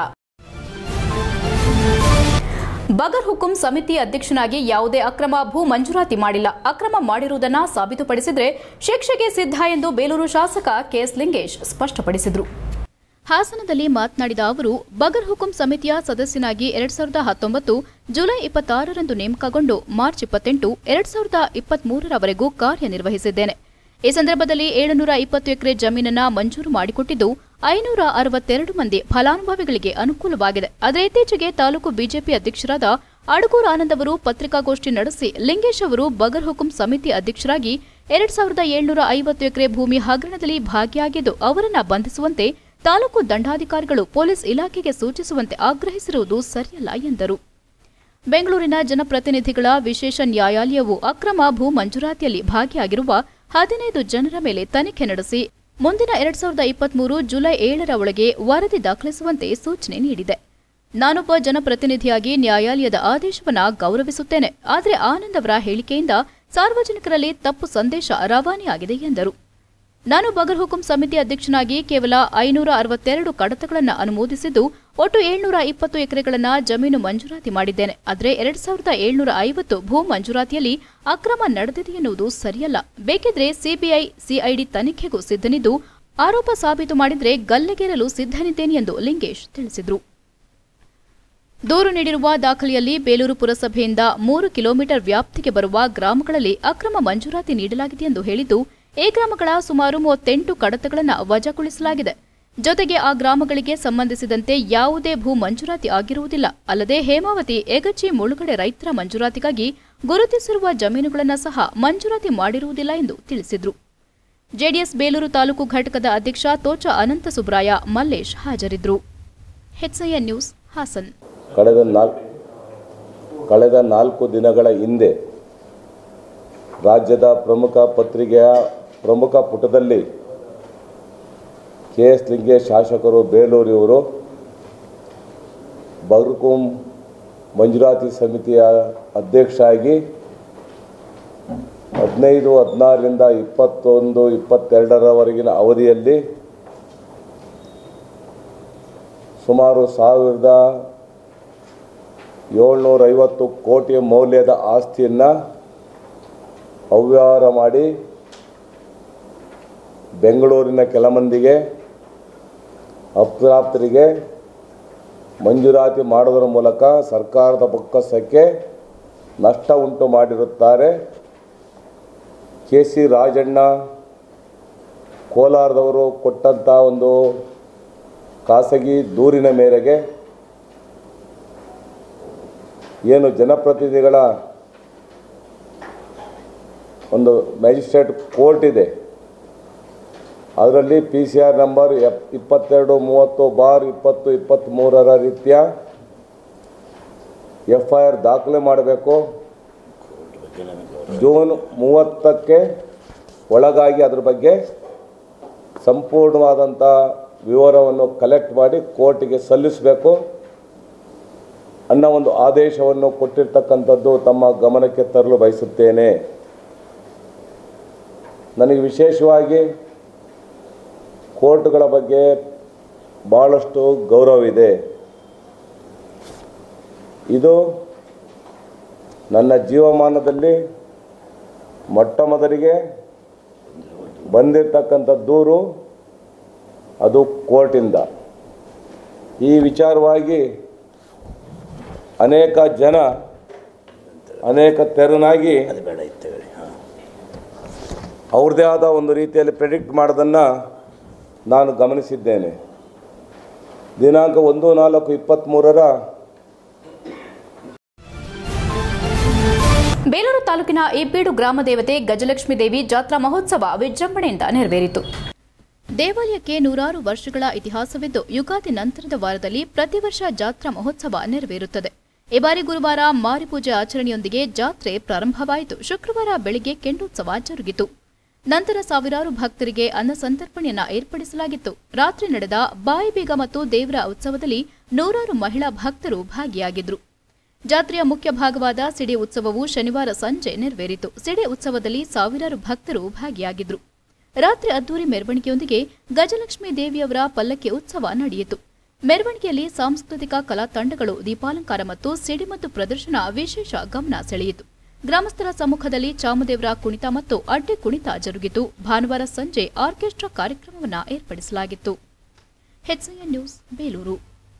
ಬಗರ್ ಹುಕುಂ ಸಮಿತಿ ಅಧ್ಯಕ್ಷನಾಗಿ ಯಾವುದೇ ಅಕ್ರಮ ಭೂ ಮಂಜೂರಾತಿ ಮಾಡಿಲ್ಲ ಅಕ್ರಮ ಮಾಡಿರುವುದನ್ನು ಸಾಬೀತುಪಡಿಸಿದರೆ ಶಿಕ್ಷೆಗೆ ಸಿದ್ಧ ಎಂದು ಬೇಲೂರು ಶಾಸಕ ಕೆಎಸ್ ಲಿಂಗೇಶ್ ಸ್ಪಷ್ಟಪಡಿಸಿದರು ಹಾಸನದಲ್ಲಿ ಮಾತನಾಡಿದ ಅವರು ಬಗರ್ ಹುಕುಂ ಸಮಿತಿಯ ಸದಸ್ಯನಾಗಿ ಎರಡ್ ಸಾವಿರದ ಹತ್ತೊಂಬತ್ತು ಜುಲೈ ಇಪ್ಪತ್ತಾರರಂದು ನೇಮಕಗೊಂಡು ಮಾರ್ಚ್ ಇಪ್ಪತ್ತೆಂಟು ಎರಡ್ ಸಾವಿರದ ಇಪ್ಪತ್ಮೂರರವರೆಗೂ ಕಾರ್ಯನಿರ್ವಹಿಸಿದ್ದೇನೆ ಈ ಸಂದರ್ಭದಲ್ಲಿ ಏಳುನೂರ ಇಪ್ಪತ್ತು ಎಕರೆ ಜಮೀನನ್ನ ಮಂಜೂರು ಮಾಡಿಕೊಟ್ಟಿದ್ದು ಐನೂರ ಅರವತ್ತೆರಡು ಮಂದಿ ಫಲಾನುಭವಿಗಳಿಗೆ ಅನುಕೂಲವಾಗಿದೆ ಆದರೆ ಇತ್ತೀಚೆಗೆ ತಾಲೂಕು ಬಿಜೆಪಿ ಅಧ್ಯಕ್ಷರಾದ ಅಡಗೂರು ಆನಂದ್ ಅವರು ಪತ್ರಿಕಾಗೋಷ್ಠಿ ನಡೆಸಿ ಲಿಂಗೇಶ್ ಅವರು ಬಗರ್ ಹುಕುಂ ಸಮಿತಿ ಅಧ್ಯಕ್ಷರಾಗಿ ಎರಡ್ ಸಾವಿರದ ಏಳ್ನೂರ ಐವತ್ತು ಎಕರೆ ಭೂಮಿ ಹಗರಣದಲ್ಲಿ ಭಾಗಿಯಾಗಿದ್ದು ಅವರನ್ನ ಬಂಧಿಸುವಂತೆ ತಾಲೂಕು ದಂಡಾಧಿಕಾರಿಗಳು ಪೊಲೀಸ್ ಇಲಾಖೆಗೆ ಸೂಚಿಸುವಂತೆ ಆಗ್ರಹಿಸಿರುವುದು ಸರಿಯಲ್ಲ ಎಂದರು ಬೆಂಗಳೂರಿನ ಜನಪ್ರತಿನಿಧಿಗಳ ವಿಶೇಷ ನ್ಯಾಯಾಲಯವು ಅಕ್ರಮ ಭೂ ಮಂಜೂರಾತಿಯಲ್ಲಿ ಭಾಗಿಯಾಗಿರುವ ಹದಿನೈದು ಜನರ ಮೇಲೆ ತನಿಖೆ ನಡೆಸಿ ಮುಂದಿನ ಎರಡ್ ಸಾವಿರದ ಇಪ್ಪತ್ಮೂರು ಜುಲೈ ಏಳರ ಒಳಗೆ ವರದಿ ದಾಖಲಿಸುವಂತೆ ಸೂಚನೆ ನೀಡಿದೆ ನಾನೊಬ್ಬ ಜನಪ್ರತಿನಿಧಿಯಾಗಿ ನ್ಯಾಯಾಲಯದ ಆದೇಶವನ್ನ ಗೌರವಿಸುತ್ತೇನೆ ಆದರೆ ಆನಂದ್ ಅವರ ಹೇಳಿಕೆಯಿಂದ ಸಾರ್ವಜನಿಕರಲ್ಲಿ ತಪ್ಪು ಸಂದೇಶ ರವಾನೆಯಾಗಿದೆ ಎಂದರು ನಾನು ಬಗರ್ ಹುಕುಂ ಸಮಿತಿ ಅಧ್ಯಕ್ಷನಾಗಿ ಕೇವಲ ಐನೂರ ಅರವತ್ತೆರಡು ಕಡತಗಳನ್ನು ಅನುಮೋದಿಸಿದ್ದು ಒಟ್ಟು ಏಳ್ನೂರ ಇಪ್ಪತ್ತು ಎಕರೆಗಳನ್ನು ಜಮೀನು ಮಂಜೂರಾತಿ ಮಾಡಿದ್ದೇನೆ ಆದರೆ ಎರಡ್ ಸಾವಿರದ ಏಳ್ನೂರ ಐವತ್ತು ಭೂ ಮಂಜೂರಾತಿಯಲ್ಲಿ ಅಕ್ರಮ ನಡೆದಿದೆ ಎನ್ನುವುದು ಸರಿಯಲ್ಲ ಬೇಕಿದ್ರೆ ಸಿಬಿಐ ಸಿಐಡಿ ತನಿಖೆಗೂ ಸಿದ್ಧನಿದ್ದು ಆರೋಪ ಸಾಬೀತು ಮಾಡಿದ್ರೆ ಗಲ್ಲೆಗೇರಲು ಸಿದ್ಧನಿದ್ದೇನೆ ಎಂದು ಲಿಂಗೇಶ್ ತಿಳಿಸಿದರು ದೂರು ನೀಡಿರುವ ದಾಖಲೆಯಲ್ಲಿ ಬೇಲೂರು ಪುರಸಭೆಯಿಂದ ಮೂರು ಕಿಲೋಮೀಟರ್ ವ್ಯಾಪ್ತಿಗೆ ಬರುವ ಗ್ರಾಮಗಳಲ್ಲಿ ಅಕ್ರಮ ಮಂಜೂರಾತಿ ನೀಡಲಾಗಿದೆ ಎಂದು ಹೇಳಿದ್ದು ಈ ಗ್ರಾಮಗಳ ಸುಮಾರು ಮೂವತ್ತೆಂಟು ಕಡತಗಳನ್ನು ವಜಾಗೊಳಿಸಲಾಗಿದೆ ಜೊತೆಗೆ ಆ ಗ್ರಾಮಗಳಿಗೆ ಸಂಬಂಧಿಸಿದಂತೆ ಯಾವುದೇ ಭೂ ಮಂಜೂರಾತಿ ಆಗಿರುವುದಿಲ್ಲ ಅಲ್ಲದೆ ಹೇಮಾವತಿ ಎಗಚಿ ಮುಳುಗಡೆ ರೈತರ ಮಂಜೂರಾತಿಗಾಗಿ ಗುರುತಿಸಿರುವ ಜಮೀನುಗಳನ್ನು ಸಹ ಮಂಜೂರಾತಿ ಮಾಡಿರುವುದಿಲ್ಲ ಎಂದು ತಿಳಿಸಿದರು ಜೆಡಿಎಸ್ ಬೇಲೂರು ತಾಲೂಕು ಘಟಕದ ಅಧ್ಯಕ್ಷ ತೋಚ ಅನಂತ ಸುಬ್ರಾಯ ಮಲ್ಲೇಶ್ ಹಾಜರಿದ್ದರು ಹೆಚ್ಐಎನ್ ನ್ಯೂಸ್ ಹಾಸನ್ ಕಳೆದ ನಾಲ್ಕು ಕಳೆದ ನಾಲ್ಕು ದಿನಗಳ ಹಿಂದೆ ರಾಜ್ಯದ ಪ್ರಮುಖ ಪತ್ರಿಕೆಯ ಪ್ರಮುಖ ಪುಟದಲ್ಲಿ ಕೆ ಎಸ್ ಲಿಂಗೇಶ್ ಶಾಸಕರು ಬೇಲೂರಿವರು ಬಗ್ರುಕುಂ ಮಂಜೂರಾತಿ ಸಮಿತಿಯ ಅಧ್ಯಕ್ಷ ಆಗಿ ಹದಿನೈದು ಹದಿನಾರರಿಂದ ಇಪ್ಪತ್ತೊಂದು ಇಪ್ಪತ್ತೆರಡರವರೆಗಿನ ಅವಧಿಯಲ್ಲಿ ಸುಮಾರು ಸಾವಿರದ ಏಳ್ನೂರ ಐವತ್ತು ಕೋಟಿ ಮೌಲ್ಯದ ಆಸ್ತಿಯನ್ನು ಅವ್ಯವಹಾರ ಮಾಡಿ ಬೆಂಗಳೂರಿನ ಕೆಲ ಮಂದಿಗೆ ಅಪ್ರಾಪ್ತರಿಗೆ ಮಂಜೂರಾತಿ ಮಾಡೋದರ ಮೂಲಕ ಸರ್ಕಾರದ ಬೊಕ್ಕಸಕ್ಕೆ ನಷ್ಟ ಉಂಟು ಮಾಡಿರುತ್ತಾರೆ ಕೆ ಸಿ ರಾಜಣ್ಣ ಕೋಲಾರದವರು ಕೊಟ್ಟಂಥ ಒಂದು ಖಾಸಗಿ ದೂರಿನ ಮೇರೆಗೆ ಏನು ಜನಪ್ರತಿನಿಧಿಗಳ ಒಂದು ಮ್ಯಾಜಿಸ್ಟ್ರೇಟ್ ಕೋರ್ಟ್ ಇದೆ ಅದರಲ್ಲಿ P C R number F ಇಪ್ಪತ್ತೆರಡು ಮೂವತ್ತು ಬಾರ್ ಇಪ್ಪತ್ತು ಇಪ್ಪತ್ತ್ಮೂರರ ರೀತಿಯ ಎಫ್ ಐ ಆರ್ ದಾಖಲೆ ಮಾಡಬೇಕು ಜೂನ್ ಮೂವತ್ತಕ್ಕೆ ಒಳಗಾಗಿ ಅದ್ರ ಬಗ್ಗೆ ಸಂಪೂರ್ಣವಾದಂಥ ವಿವರವನ್ನು ಕಲೆಕ್ಟ್ ಮಾಡಿ ಕೋರ್ಟಿಗೆ ಸಲ್ಲಿಸಬೇಕು ಅನ್ನೋ ಒಂದು ಆದೇಶವನ್ನು ಕೊಟ್ಟಿರ್ತಕ್ಕಂಥದ್ದು ತಮ್ಮ ಗಮನಕ್ಕೆ ತರಲು ಬಯಸುತ್ತೇನೆ ನನಗೆ ವಿಶೇಷವಾಗಿ ಕೋರ್ಟ್ಗಳ ಬಗ್ಗೆ ಭಾಳಷ್ಟು ಗೌರವವಿದೆ ಇದು ನನ್ನ ಜೀವಮಾನದಲ್ಲಿ ಮೊಟ್ಟ ಮೊದಲಿಗೆ ಬಂದಿರತಕ್ಕಂಥ ದೂರು ಅದು ಕೋರ್ಟಿಂದ ಈ ವಿಚಾರವಾಗಿ ಅನೇಕ ಜನ ಅನೇಕ ತೆರನಾಗಿ ಅವ್ರದ್ದೇ ಆದ ಒಂದು ರೀತಿಯಲ್ಲಿ ಪ್ರೆಡಿಕ್ಟ್ ಮಾಡೋದನ್ನು ನಾನು ಗಮನಿಸಿದ್ದೇನೆ ದಿನಾಂಕ ಒಂದು ನಾಲ್ಕು ಇಪ್ಪತ್ತ್ಮೂರರ ಬೇಲೂರು ತಾಲೂಕಿನ ಇಬ್ಬೀಡು ಗ್ರಾಮ ದೇವತೆ ಗಜಲಕ್ಷ್ಮೀ ದೇವಿ ಜಾತ್ರಾ ಮಹೋತ್ಸವ ವಿಜೃಂಭಣೆಯಿಂದ ನೆರವೇರಿತು ದೇವಾಲಯಕ್ಕೆ ನೂರಾರು ವರ್ಷಗಳ ಇತಿಹಾಸವಿದ್ದು ಯುಗಾದಿ ನಂತರದ ವಾರದಲ್ಲಿ ಪ್ರತಿ ವರ್ಷ ಜಾತ್ರಾ ಮಹೋತ್ಸವ ನೆರವೇರುತ್ತದೆ ಈ ಬಾರಿ ಗುರುವಾರ ಮಾರಿಪೂಜೆ ಆಚರಣೆಯೊಂದಿಗೆ ಜಾತ್ರೆ ಪ್ರಾರಂಭವಾಯಿತು ಶುಕ್ರವಾರ ಬೆಳಿಗ್ಗೆ ಕೆಂಡೋತ್ಸವ ಜರುಗಿತು ನಂತರ ಸಾವಿರಾರು ಭಕ್ತರಿಗೆ ಅನ್ನ ಸಂತರ್ಪಣೆಯನ್ನ ಏರ್ಪಡಿಸಲಾಗಿತ್ತು ರಾತ್ರಿ ನಡೆದ ಬಾಯಿಬೀಗ ಮತ್ತು ದೇವರ ಉತ್ಸವದಲ್ಲಿ ನೂರಾರು ಮಹಿಳಾ ಭಕ್ತರು ಭಾಗಿಯಾಗಿದ್ರು ಜಾತ್ರೆಯ ಮುಖ್ಯ ಭಾಗವಾದ ಸಿಡಿ ಉತ್ಸವವು ಶನಿವಾರ ಸಂಜೆ ನೆರವೇರಿತು ಸಿಡಿ ಉತ್ಸವದಲ್ಲಿ ಸಾವಿರಾರು ಭಕ್ತರು ಭಾಗಿಯಾಗಿದ್ರು ರಾತ್ರಿ ಅದ್ದೂರಿ ಮೆರವಣಿಗೆಯೊಂದಿಗೆ ಗಜಲಕ್ಷ್ಮೀ ದೇವಿಯವರ ಪಲ್ಲಕ್ಕಿ ಉತ್ಸವ ನಡೆಯಿತು ಮೆರವಣಿಗೆಯಲ್ಲಿ ಸಾಂಸ್ಕೃತಿಕ ಕಲಾ ತಂಡಗಳು ದೀಪಾಲಂಕಾರ ಮತ್ತು ಸಿಡಿಮದ್ದು ಪ್ರದರ್ಶನ ವಿಶೇಷ ಗಮನ ಸೆಳೆಯಿತು ಗ್ರಾಮಸ್ಥರ ಸಮ್ಮುಖದಲ್ಲಿ ಚಾಮದೇವರ ಕುಣಿತ ಮತ್ತು ಅಡ್ಡೆ ಕುಣಿತ ಜರುಗಿತು ಭಾನುವಾರ ಸಂಜೆ ಆರ್ಕೆಸ್ಟ್ರಾ ಕಾರ್ಯಕ್ರಮವನ್ನು ಏರ್ಪಡಿಸಲಾಗಿತ್ತು ಹೆಚ್ಐಎನ್ ನ್ಯೂಸ್ ಬೇಲೂರು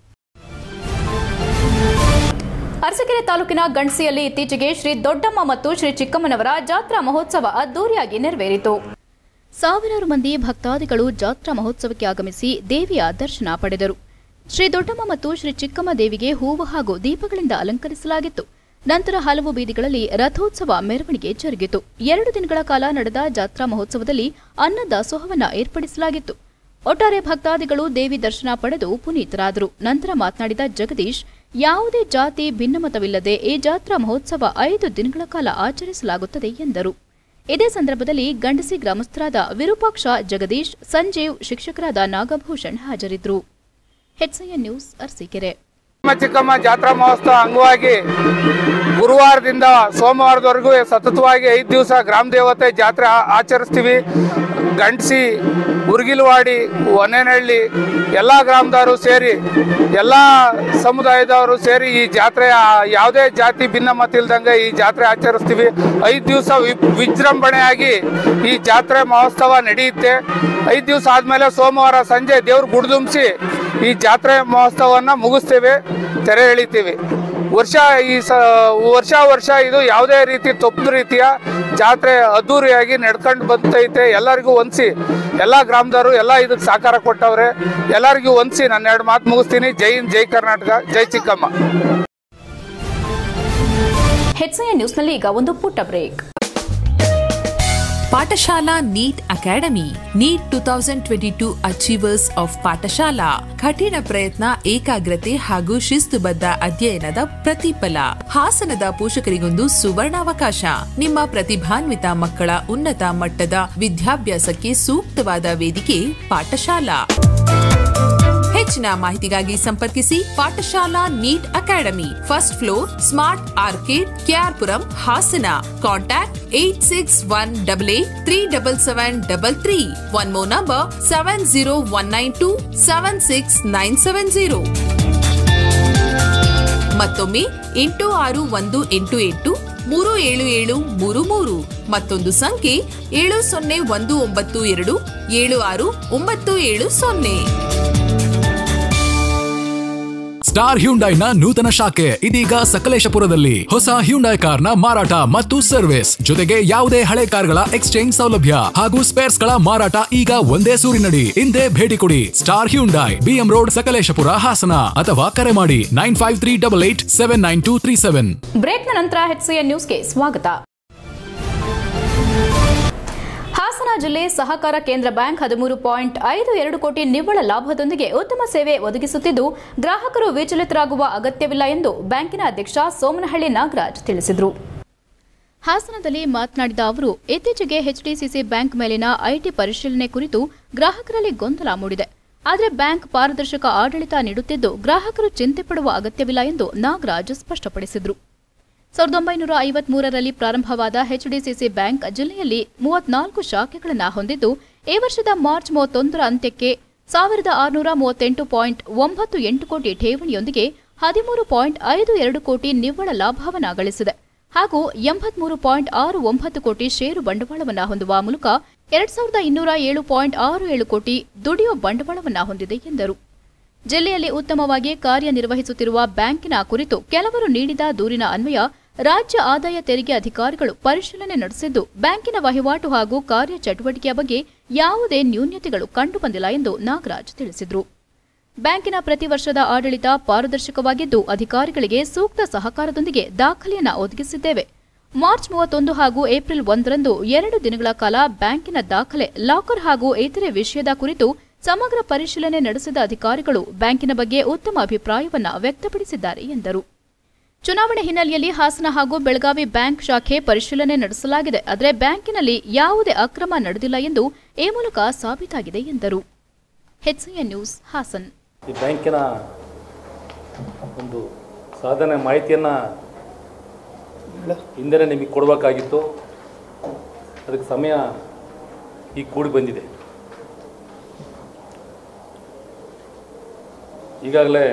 ಅರಸಕೆರೆ ತಾಲೂಕಿನ ಗಂಡ್ಸಿಯಲ್ಲಿ ಇತ್ತೀಚೆಗೆ ಶ್ರೀ ದೊಡ್ಡಮ್ಮ ಮತ್ತು ಶ್ರೀ ಚಿಕ್ಕಮ್ಮನವರ ಜಾತ್ರಾ ಮಹೋತ್ಸವ ಅದ್ದೂರಿಯಾಗಿ ನೆರವೇರಿತು ಸಾವಿರಾರು ಮಂದಿ ಭಕ್ತಾದಿಗಳು ಜಾತ್ರಾ ಮಹೋತ್ಸವಕ್ಕೆ ಆಗಮಿಸಿ ದೇವಿಯ ದರ್ಶನ ಪಡೆದರು ಶ್ರೀ ದೊಡ್ಡಮ್ಮ ಮತ್ತು ಶ್ರೀ ಚಿಕ್ಕಮ್ಮ ದೇವಿಗೆ ಹೂವು ಹಾಗೂ ದೀಪಗಳಿಂದ ಅಲಂಕರಿಸಲಾಗಿತ್ತು ನಂತರ ಹಲವು ಬೀದಿಗಳಲ್ಲಿ ರಥೋತ್ಸವ ಮೆರವಣಿಗೆ ಜರುಗಿತು ಎರಡು ದಿನಗಳ ಕಾಲ ನಡೆದ ಜಾತ್ರಾ ಮಹೋತ್ಸವದಲ್ಲಿ ಅನ್ನದಾಸೋಹವನ್ನ ಏರ್ಪಡಿಸಲಾಗಿತ್ತು ಒಟ್ಟಾರೆ ಭಕ್ತಾದಿಗಳು ದೇವಿ ದರ್ಶನ ಪಡೆದು ಪುನೀತರಾದರು ನಂತರ ಮಾತನಾಡಿದ ಜಗದೀಶ್ ಯಾವುದೇ ಜಾತಿ ಭಿನ್ನಮತವಿಲ್ಲದೆ ಈ ಜಾತ್ರಾ ಮಹೋತ್ಸವ ಐದು ದಿನಗಳ ಕಾಲ ಆಚರಿಸಲಾಗುತ್ತದೆ ಎಂದರು ಇದೇ ಸಂದರ್ಭದಲ್ಲಿ ಗಂಡಸಿ ಗ್ರಾಮಸ್ಥರಾದ ವಿರೂಪಾಕ್ಷ ಜಗದೀಶ್ ಸಂಜೀವ್ ಶಿಕ್ಷಕರಾದ ನಾಗಭೂಷಣ್ ಹಾಜರಿದ್ದರು ಹೆಚ್ಐಎನ್ ನ್ಯೂಸ್ ಅರಸೀಕೆರೆ ಚಿಕ್ಕಮ್ಮ ಚಿಕ್ಕಮ್ಮ ಜಾತ್ರಾ ಮಹೋತ್ಸವ ಅಂಗವಾಗಿ ಗುರುವಾರದಿಂದ ಸೋಮವಾರದವರೆಗೂ ಸತತವಾಗಿ ಐದು ದಿವಸ ಗ್ರಾಮ ದೇವತೆ ಜಾತ್ರೆ ಆ- ಆಚರಿಸ್ತೀವಿ ಗಂಡ್ಸಿ ಉರ್ಗಿಲವಾಡಿ ಒನೇನಹಳ್ಳಿ ಎಲ್ಲ ಗ್ರಾಮದವರು ಸೇರಿ ಎಲ್ಲ ಸಮುದಾಯದವರು ಸೇರಿ ಈ ಜಾತ್ರೆ ಆ- ಯಾವುದೇ ಜಾತಿ ಭಿನ್ನಮತ ಇಲ್ದಂಗೆ ಈ ಜಾತ್ರೆ ಆಚರಿಸ್ತೀವಿ ಐದು ದಿವಸ ವಿಜೃಂಭಣೆಯಾಗಿ ಈ ಜಾತ್ರೆ ಮಹೋತ್ಸವ ನಡೆಯುತ್ತೆ ಐದು ದಿವಸ ಆದಮೇಲೆ ಸೋಮವಾರ ಸಂಜೆ ದೇವ್ರು ಗುಡ್ದುಂಬಿಸಿ ಈ ಜಾತ್ರೆ ಮಹೋತ್ಸವವನ್ನು ಮುಗಿಸ್ತೇವೆ ತೆರೆ ಎಳಿತೀವಿ ವರ್ಷ ಈ ಸ ವರ್ಷ ವರ್ಷ ಇದು ಯಾವುದೇ ರೀತಿ ತಪ್ಪು ರೀತಿಯ ಜಾತ್ರೆ ಅದ್ದೂರಿಯಾಗಿ ನಡ್ಕೊಂಡು ಬಂತೈತೆ ಎಲ್ಲರಿಗೂ ಹೊಂದಿಸಿ ಎಲ್ಲ ಗ್ರಾಮದವರು ಎಲ್ಲ ಇದಕ್ಕೆ ಸಹಕಾರ ಕೊಟ್ಟವ್ರೆ ಎಲ್ಲರಿಗೂ ಹೊಂದಿಸಿ ನಾನು ಎರಡು ಮಾತು ಮುಗಿಸ್ತೀನಿ ಜೈ ಹಿಂದ್ ಜೈ ಕರ್ನಾಟಕ ಜೈ ಚಿಕ್ಕಮ್ಮ ಹೆಚ್ಐಎನ್ ನ್ಯೂಸ್ನಲ್ಲಿ ಈಗ ಒಂದು ಪುಟ್ಟ break Pathashala NEET academy NEET two thousand twenty two achievers of Pathashala ಕಠಿಣ ಪ್ರಯತ್ನ ಏಕಾಗ್ರತೆ ಹಾಗೂ ಶಿಸ್ತುಬದ್ಧ ಅಧ್ಯಯನದ ಪ್ರತಿಫಲ ಹಾಸನದ ಪೋಷಕರಿಗೊಂದು ಸುವರ್ಣಾವಕಾಶ ನಿಮ್ಮ ಪ್ರತಿಭಾನ್ವಿತ ಮಕ್ಕಳ ಉನ್ನತ ಮಟ್ಟದ ವಿದ್ಯಾಭ್ಯಾಸಕ್ಕೆ ಸೂಕ್ತವಾದ ವೇದಿಕೆ ಪಾಠಶಾಲಾ ಹೆಚ್ಚಿನ ಮಾಹಿತಿಗಾಗಿ ಸಂಪರ್ಕಿಸಿ Pathashala NEET academy first floor smart orchid KR Puram Hassan contact eight six one double eight three double seven double three one mo number seven zero one nine two seven six nine seven zero ಮತ್ತೊಮ್ಮೆ ಎಂಟು ಆರು ಒಂದು ಎಂಟು ಎಂಟು ಮೂರು ಏಳು ಏಳು ಮೂರು ಮೂರು ಮತ್ತೊಂದು ಸಂಖ್ಯೆ ಏಳು ಸೊನ್ನೆ ಒಂದು ಒಂಬತ್ತು ಎರಡು ಏಳು ಆರು ಒಂಬತ್ತು ಏಳು ಸೊನ್ನೆ ಸ್ಟಾರ್ ಹ್ಯುಂಡೈನ ನೂತನ ಶಾಖೆ ಇದೀಗ ಸಕಲೇಶಪುರದಲ್ಲಿ ಹೊಸ ಹ್ಯುಂಡೈ ಕಾರ್ನ ಮಾರಾಟ ಮತ್ತು ಸರ್ವಿಸ್ ಜೊತೆಗೆ ಯಾವುದೇ ಹಳೆ ಕಾರ್ಗಳ ಎಕ್ಸ್ಚೇಂಜ್ ಸೌಲಭ್ಯ ಹಾಗೂ ಸ್ಪೇರ್ಸ್ ಗಳ ಮಾರಾಟ ಈಗ ಒಂದೇ ಸೂರಿನಡಿ ಹಿಂದೆ ಭೇಟಿ ಕೊಡಿ star Hyundai BM road Sakleshpur Hassan ಅಥವಾ ಕರೆ ಮಾಡಿ nine five three double eight seven nine two three seven ಬ್ರೇಕ್ನ ನಂತರ ಹೆಚ್ಸಿಎನ್ ನ್ಯೂಸ್ಗೆ ಸ್ವಾಗತ ಹಾಸನ ಜಿಲ್ಲೆ ಸಹಕಾರ ಕೇಂದ್ರ ಬ್ಯಾಂಕ್ ಹದಿಮೂರು ಪಾಯಿಂಟ್ ಐದು ಎರಡು ಕೋಟಿ ನಿವ್ವಳ ಲಾಭದೊಂದಿಗೆ ಉತ್ತಮ ಸೇವೆ ಒದಗಿಸುತ್ತಿದ್ದು ಗ್ರಾಹಕರು ವಿಚಲಿತರಾಗುವ ಅಗತ್ಯವಿಲ್ಲ ಎಂದು ಬ್ಯಾಂಕಿನ ಅಧ್ಯಕ್ಷ ಸೋಮನಹಳ್ಳಿ ನಾಗರಾಜ್ ತಿಳಿಸಿದರು ಹಾಸನದಲ್ಲಿ ಮಾತನಾಡಿದ ಅವರು ಇತ್ತೀಚೆಗೆ ಎಚ್ಡಿಸಿಸಿ ಬ್ಯಾಂಕ್ ಮೇಲಿನ ಐಟಿ ಪರಿಶೀಲನೆ ಕುರಿತು ಗ್ರಾಹಕರಲ್ಲಿ ಗೊಂದಲ ಮೂಡಿದೆ ಆದರೆ ಬ್ಯಾಂಕ್ ಪಾರದರ್ಶಕ ಆಡಳಿತ ನೀಡುತ್ತಿದ್ದು ಗ್ರಾಹಕರು ಚಿಂತೆ ಪಡುವ ಅಗತ್ಯವಿಲ್ಲ ಎಂದು ನಾಗರಾಜ್ ಸ್ಪಷ್ಟಪಡಿಸಿದರು ಸಾವಿರದ ಒಂಬೈನೂರ ಐವತ್ಮೂರರಲ್ಲಿ ಪ್ರಾರಂಭವಾದ ಎಚ್ಡಿಸಿಸಿ ಬ್ಯಾಂಕ್ ಜಿಲ್ಲೆಯಲ್ಲಿ ಮೂವತ್ನಾಲ್ಕು ಶಾಖೆಗಳನ್ನು ಹೊಂದಿದ್ದು ಈ ವರ್ಷದ ಮಾರ್ಚ್ ಮೂವತ್ತೊಂದರ ಅಂತ್ಯಕ್ಕೆ ಸಾವಿರದ ಆರುನೂರ ಮೂವತ್ತೆಂಟು ಪಾಯಿಂಟ್ ಒಂಬತ್ತು ಎಂಟು ಕೋಟಿ ಠೇವಣಿಯೊಂದಿಗೆ ಹದಿಮೂರು ಪಾಯಿಂಟ್ ಐದು ಎರಡು ಕೋಟಿ ನಿವ್ವಳ ಲಾಭವನ್ನ ಗಳಿಸಿದೆ ಹಾಗೂ ಎಂಬತ್ಮೂರು ಪಾಯಿಂಟ್ ಆರು ಒಂಬತ್ತು ಕೋಟಿ ಷೇರು ಬಂಡವಾಳವನ್ನ ಹೊಂದುವ ಮೂಲಕ ಎರಡ್ ಸಾವಿರದ ಇನ್ನೂರ ಏಳು ಪಾಯಿಂಟ್ ಆರು ಏಳು ಕೋಟಿ ದುಡಿಯುವ ಬಂಡವಾಳವನ್ನ ಹೊಂದಿದೆ ಎಂದರು ಜಿಲ್ಲೆಯಲ್ಲಿ ಉತ್ತಮವಾಗಿ ಕಾರ್ಯನಿರ್ವಹಿಸುತ್ತಿರುವ ಬ್ಯಾಂಕಿನ ಕುರಿತು ಕೆಲವರು ನೀಡಿದ ದೂರಿನ ಅನ್ವಯ ರಾಜ್ಯ ಆದಾಯ ತೆರಿಗೆ ಅಧಿಕಾರಿಗಳು ಪರಿಶೀಲನೆ ನಡೆಸಿದ್ದು ಬ್ಯಾಂಕಿನ ವಹಿವಾಟು ಹಾಗೂ ಕಾರ್ಯಚಟುವಟಿಕೆಯ ಬಗ್ಗೆ ಯಾವುದೇ ನ್ಯೂನ್ಯತೆಗಳು ಕಂಡುಬಂದಿಲ್ಲ ಎಂದು ನಾಗರಾಜ್ ತಿಳಿಸಿದರು ಬ್ಯಾಂಕಿನ ಪ್ರತಿ ವರ್ಷದ ಆಡಳಿತ ಪಾರದರ್ಶಕವಾಗಿದ್ದು ಅಧಿಕಾರಿಗಳಿಗೆ ಸೂಕ್ತ ಸಹಕಾರದೊಂದಿಗೆ ದಾಖಲೆಯನ್ನ ಒದಗಿಸಿದ್ದೇವೆ ಮಾರ್ಚ್ ಮೂವತ್ತೊಂದು ಹಾಗೂ ಏಪ್ರಿಲ್ ಒಂದರಂದು ಎರಡು ದಿನಗಳ ಕಾಲ ಬ್ಯಾಂಕಿನ ದಾಖಲೆ ಲಾಕರ್ ಹಾಗೂ ಇತರೆ ವಿಷಯದ ಕುರಿತು ಸಮಗ್ರ ಪರಿಶೀಲನೆ ನಡೆಸಿದ ಅಧಿಕಾರಿಗಳು ಬ್ಯಾಂಕಿನ ಬಗ್ಗೆ ಉತ್ತಮ ಅಭಿಪ್ರಾಯವನ್ನ ವ್ಯಕ್ತಪಡಿಸಿದ್ದಾರೆ ಎಂದರು ಚುನಾವಣೆ ಹಿನ್ನೆಲೆಯಲ್ಲಿ ಹಾಸನ ಹಾಗೂ ಬೆಳಗಾವಿ ಬ್ಯಾಂಕ್ ಶಾಖೆ ಪರಿಶೀಲನೆ ನಡೆಸಲಾಗಿದೆ ಆದರೆ ಬ್ಯಾಂಕಿನಲ್ಲಿ ಯಾವುದೇ ಅಕ್ರಮ ನಡೆದಿಲ್ಲ ಎಂದು ಈ ಮೂಲಕ ಸಾಬೀತಾಗಿದೆ ಎಂದರು ಹೆಚ್ಸಿಎನ್ ನ್ಯೂಸ್ ಹಾಸನ್ ಈ ಬ್ಯಾಂಕಿನ ಒಂದು ಸಾಧನೆ ಮಾಹಿತಿಯನ್ನು ಹಿಂದೆನೇ ನಿಮಗೆ ಕೊಡಬೇಕಾಗಿತ್ತು ಅದಕ್ಕೆ ಸಮಯ ಈಗ ಕೂಡಿ ಬಂದಿದೆ ಈಗಾಗಲೇ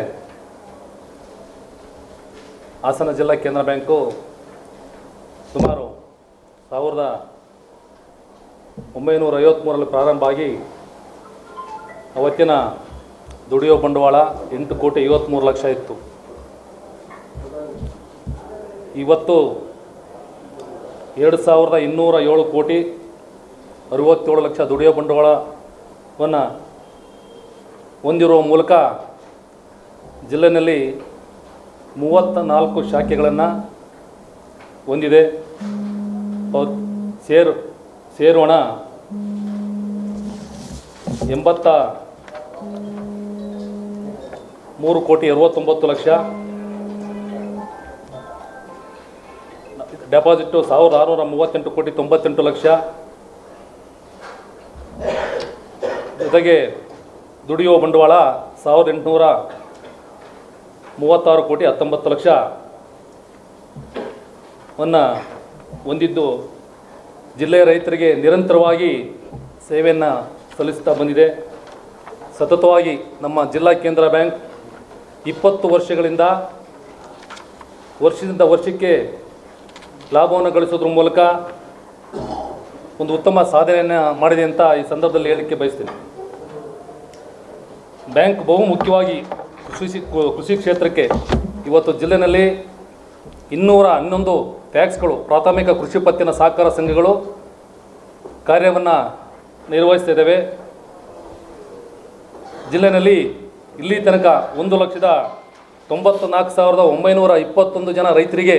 ಹಾಸನ ಜಿಲ್ಲಾ ಕೇಂದ್ರ ಬ್ಯಾಂಕು ಸುಮಾರು ಸಾವಿರದ ಒಂಬೈನೂರ ಐವತ್ತ್ಮೂರರಲ್ಲಿ ಪ್ರಾರಂಭ ಆಗಿ ಅವತ್ತಿನ ದುಡಿಯೋ ಬಂಡವಾಳ ಎಂಟು ಕೋಟಿ ಐವತ್ತ್ಮೂರು ಲಕ್ಷ ಇತ್ತು ಇವತ್ತು ಎರಡು ಸಾವಿರದ ಇನ್ನೂರ ಏಳು ಕೋಟಿ ಅರವತ್ತೇಳು ಲಕ್ಷ ದುಡಿಯೋ ಬಂಡವಾಳವನ್ನು ಹೊಂದಿರುವ ಮೂಲಕ ಜಿಲ್ಲೆಯಲ್ಲಿ ಮೂವತ್ತ ನಾಲ್ಕು ಶಾಖೆಗಳನ್ನು ಹೊಂದಿದೆ ಅವ್- ಸೇರು ಸೇರು ಹಣ ಎಂಬತ್ತ ಮೂರು ಕೋಟಿ ಅರವತ್ತೊಂಬತ್ತು ಲಕ್ಷ ಡೆಪಾಸಿಟ್ಟು ಸಾವಿರದ ಆರುನೂರ ಮೂವತ್ತೆಂಟು ಕೋಟಿ ತೊಂಬತ್ತೆಂಟು ಲಕ್ಷ ಜೊತೆಗೆ ದುಡಿಯುವ ಬಂಡವಾಳ ಸಾವಿರದ ಎಂಟುನೂರ ಮೂವತ್ತಾರು ಕೋಟಿ ಹತ್ತೊಂಬತ್ತು ಲಕ್ಷ ವನ್ನು ಹೊಂದಿದ್ದು ಜಿಲ್ಲೆಯ ರೈತರಿಗೆ ನಿರಂತರವಾಗಿ ಸೇವೆಯನ್ನು ಸಲ್ಲಿಸ್ತಾ ಬಂದಿದೆ ಸತತವಾಗಿ ನಮ್ಮ ಜಿಲ್ಲಾ ಕೇಂದ್ರ ಬ್ಯಾಂಕ್ ಇಪ್ಪತ್ತು ವರ್ಷಗಳಿಂದ ವರ್ಷದಿಂದ ವರ್ಷಕ್ಕೆ ಲಾಭವನ್ನು ಗಳಿಸೋದ್ರ ಮೂಲಕ ಒಂದು ಉತ್ತಮ ಸಾಧನೆಯನ್ನು ಮಾಡಿದೆ ಅಂತ ಈ ಸಂದರ್ಭದಲ್ಲಿ ಹೇಳಲಿಕ್ಕೆ ಬಯಸ್ತೀನಿ ಬ್ಯಾಂಕ್ ಬಹು ಮುಖ್ಯವಾಗಿ ಕೃಷಿ ಕೃಷಿ ಕ್ಷೇತ್ರಕ್ಕೆ ಇವತ್ತು ಜಿಲ್ಲೆಯಲ್ಲಿ ಇನ್ನೂರ ಹನ್ನೊಂದು ಟ್ಯಾಕ್ಸ್ಗಳು ಪ್ರಾಥಮಿಕ ಕೃಷಿ ಪತ್ತಿನ ಸಹಕಾರ ಸಂಘಗಳು ಕಾರ್ಯವನ್ನು ನಿರ್ವಹಿಸ್ತಾ ಇದ್ದಾವೆ ಜಿಲ್ಲೆಯಲ್ಲಿ ಇಲ್ಲಿ ತನಕ ಒಂದು ಲಕ್ಷದ ತೊಂಬತ್ತ ನಾಲ್ಕು ಸಾವಿರದ ಒಂಬೈನೂರ ಇಪ್ಪತ್ತೊಂದು ಜನ ರೈತರಿಗೆ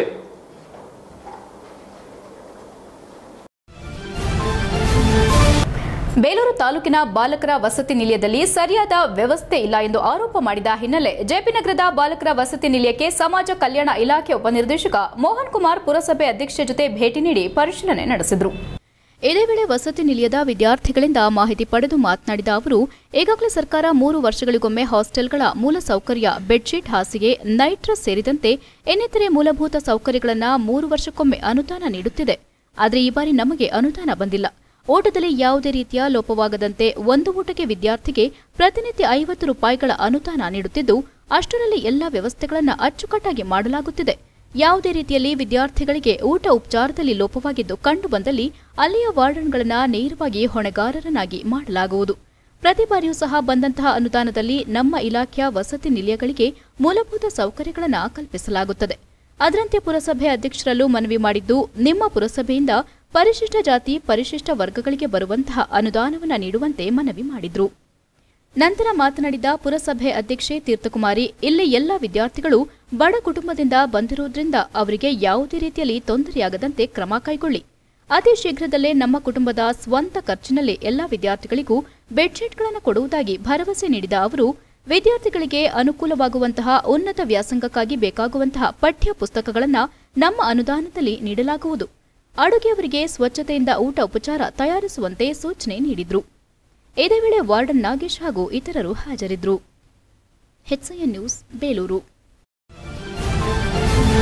ಬೇಲೂರು ತಾಲೂಕಿನ ಬಾಲಕರ ವಸತಿ ನಿಲಯದಲ್ಲಿ ಸರಿಯಾದ ವ್ಯವಸ್ಥೆ ಇಲ್ಲ ಎಂದು ಆರೋಪ ಮಾಡಿದ ಹಿನ್ನೆಲೆ ಜೆಪಿ ನಗರದ ಬಾಲಕರ ವಸತಿ ನಿಲಯಕ್ಕೆ ಸಮಾಜ ಕಲ್ಯಾಣ ಇಲಾಖೆ ಉಪನಿರ್ದೇಶಕ ಮೋಹನ್ ಕುಮಾರ್ ಪುರಸಭೆ ಅಧ್ಯಕ್ಷೆ ಜೊತೆ ಭೇಟಿ ನೀಡಿ ಪರಿಶೀಲನೆ ನಡೆಸಿದರು ಇದೇ ವೇಳೆ ವಸತಿ ನಿಲಯದ ವಿದ್ಯಾರ್ಥಿಗಳಿಂದ ಮಾಹಿತಿ ಪಡೆದು ಮಾತನಾಡಿದ ಅವರು ಈಗಾಗಲೇ ಸರ್ಕಾರ ಮೂರು ವರ್ಷಗಳಿಗೊಮ್ಮೆ ಹಾಸ್ಟೆಲ್ಗಳ ಮೂಲಸೌಕರ್ಯ ಬೆಡ್ಶೀಟ್ ಹಾಸಿಗೆ ನೈಟ್ ಡ್ರೆಸ್ ಸೇರಿದಂತೆ ಇನ್ನಿತರೆ ಮೂಲಭೂತ ಸೌಕರ್ಯಗಳನ್ನು ಮೂರು ವರ್ಷಕ್ಕೊಮ್ಮೆ ಅನುದಾನ ನೀಡುತ್ತಿದೆ ಆದರೆ ಈ ಬಾರಿ ನಮಗೆ ಅನುದಾನ ಬಂದಿಲ್ಲ ಊಟದಲ್ಲಿ ಯಾವುದೇ ರೀತಿಯ ಲೋಪವಾಗದಂತೆ ಒಂದು ಊಟಕ್ಕೆ ವಿದ್ಯಾರ್ಥಿಗೆ ಪ್ರತಿನಿತ್ಯ ಐವತ್ತು ರೂಪಾಯಿಗಳ ಅನುದಾನ ನೀಡುತ್ತಿದ್ದು ಅಷ್ಟರಲ್ಲಿ ಎಲ್ಲಾ ವ್ಯವಸ್ಥೆಗಳನ್ನು ಅಚ್ಚುಕಟ್ಟಾಗಿ ಮಾಡಲಾಗುತ್ತಿದೆ ಯಾವುದೇ ರೀತಿಯಲ್ಲಿ ವಿದ್ಯಾರ್ಥಿಗಳಿಗೆ ಊಟ ಉಪಚಾರದಲ್ಲಿ ಲೋಪವಾಗಿದ್ದು ಕಂಡುಬಂದಲ್ಲಿ ಅಲ್ಲಿಯ ವಾರ್ಡನ್ಗಳನ್ನು ನೇರವಾಗಿ ಹೊಣೆಗಾರರನ್ನಾಗಿ ಮಾಡಲಾಗುವುದು ಪ್ರತಿ ಬಾರಿಯೂ ಸಹ ಬಂದಂತಹ ಅನುದಾನದಲ್ಲಿ ನಮ್ಮ ಇಲಾಖೆಯ ವಸತಿ ನಿಲಯಗಳಿಗೆ ಮೂಲಭೂತ ಸೌಕರ್ಯಗಳನ್ನು ಕಲ್ಪಿಸಲಾಗುತ್ತದೆ ಅದರಂತೆ ಪುರಸಭೆ ಅಧ್ಯಕ್ಷರಲ್ಲೂ ಮನವಿ ಮಾಡಿದ್ದು ನಿಮ್ಮ ಪುರಸಭೆಯಿಂದ ಪರಿಶಿಷ್ಟ ಜಾತಿ ಪರಿಶಿಷ್ಟ ವರ್ಗಗಳಿಗೆ ಬರುವಂತಹ ಅನುದಾನವನ್ನು ನೀಡುವಂತೆ ಮನವಿ ಮಾಡಿದ್ರು ನಂತರ ಮಾತನಾಡಿದ ಪುರಸಭೆ ಅಧ್ಯಕ್ಷೆ ತೀರ್ಥಕುಮಾರಿ ಇಲ್ಲಿ ಎಲ್ಲ ವಿದ್ಯಾರ್ಥಿಗಳು ಬಡ ಕುಟುಂಬದಿಂದ ಬಂದಿರುವುದರಿಂದ ಅವರಿಗೆ ಯಾವುದೇ ರೀತಿಯಲ್ಲಿ ತೊಂದರೆಯಾಗದಂತೆ ಕ್ರಮ ಕೈಗೊಳ್ಳಿ ಅತಿ ಶೀಘ್ರದಲ್ಲೇ ನಮ್ಮ ಕುಟುಂಬದ ಸ್ವಂತ ಖರ್ಚಿನಲ್ಲಿ ಎಲ್ಲ ವಿದ್ಯಾರ್ಥಿಗಳಿಗೂ ಬೆಡ್ಶೀಟ್ಗಳನ್ನು ಕೊಡುವುದಾಗಿ ಭರವಸೆ ನೀಡಿದ ಅವರು ವಿದ್ಯಾರ್ಥಿಗಳಿಗೆ ಅನುಕೂಲವಾಗುವಂತಹ ಉನ್ನತ ವ್ಯಾಸಂಗಕ್ಕಾಗಿ ಬೇಕಾಗುವಂತಹ ಪಠ್ಯ ಪುಸ್ತಕಗಳನ್ನು ನಮ್ಮ ಅನುದಾನದಲ್ಲಿ ನೀಡಲಾಗುವುದು ಅಡುಗೆಯವರಿಗೆ ಸ್ವಚ್ಛತೆಯಿಂದ ಊಟ ಉಪಚಾರ ತಯಾರಿಸುವಂತೆ ಸೂಚನೆ ನೀಡಿದ್ರು ಇದೇ ವೇಳೆ ವಾರ್ಡನ್ ನಾಗೇಶ್ ಹಾಗೂ ಇತರರು ಹಾಜರಿದ್ದರು ಹೆಚ್ಐಎನ್ ನ್ಯೂಸ್ ಬೇಲೂರು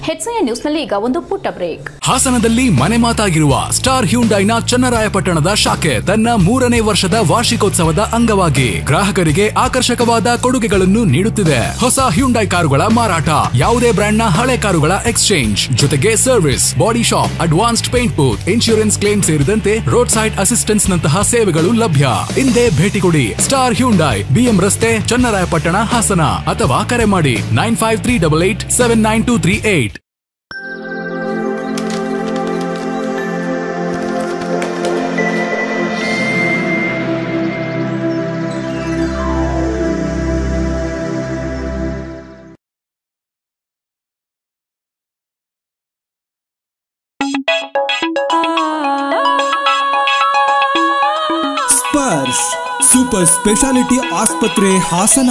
ಹೆಚ್ಐಎನ್ ನ್ಯೂಸ್ನಲ್ಲಿ ಈಗ ಒಂದು ಪುಟ್ಟ ಬ್ರೇಕ್ ಹಾಸನದಲ್ಲಿ ಮನೆ ಮಾತಾಗಿರುವ ಸ್ಟಾರ್ ಹ್ಯುಂಡೈನ ಚನ್ನರಾಯಪಟ್ಟಣದ ಶಾಖೆ ತನ್ನ ಮೂರನೇ ವರ್ಷದ ವಾರ್ಷಿಕೋತ್ಸವದ ಅಂಗವಾಗಿ ಗ್ರಾಹಕರಿಗೆ ಆಕರ್ಷಕವಾದ ಕೊಡುಗೆಗಳನ್ನು ನೀಡುತ್ತಿದೆ ಹೊಸ ಹ್ಯುಂಡೈ ಕಾರುಗಳ ಮಾರಾಟ ಯಾವುದೇ ಬ್ರ್ಯಾಂಡ್ನ ಹಳೆ ಕಾರುಗಳ ಎಕ್ಸ್ಚೇಂಜ್ ಜೊತೆಗೆ service body shop advanced paint booth insurance claim ಸೇರಿದಂತೆ ರೋಡ್ ಸೈಡ್ ಅಸಿಸ್ಟೆನ್ಸ್ ನಂತಹ ಸೇವೆಗಳು ಲಭ್ಯ ಹಿಂದೆ ಭೇಟಿ ಕೊಡಿ ಸ್ಟಾರ್ ಹ್ಯುಂಡೈ ಬಿಎಂ ರಸ್ತೆ ಚನ್ನರಾಯಪಟ್ಟಣ ಹಾಸನ ಅಥವಾ ಕರೆ ಮಾಡಿ nine five three double eight seven nine two three eight Sparsh super speciality ಆಸ್ಪತ್ರೆ ಹಾಸನ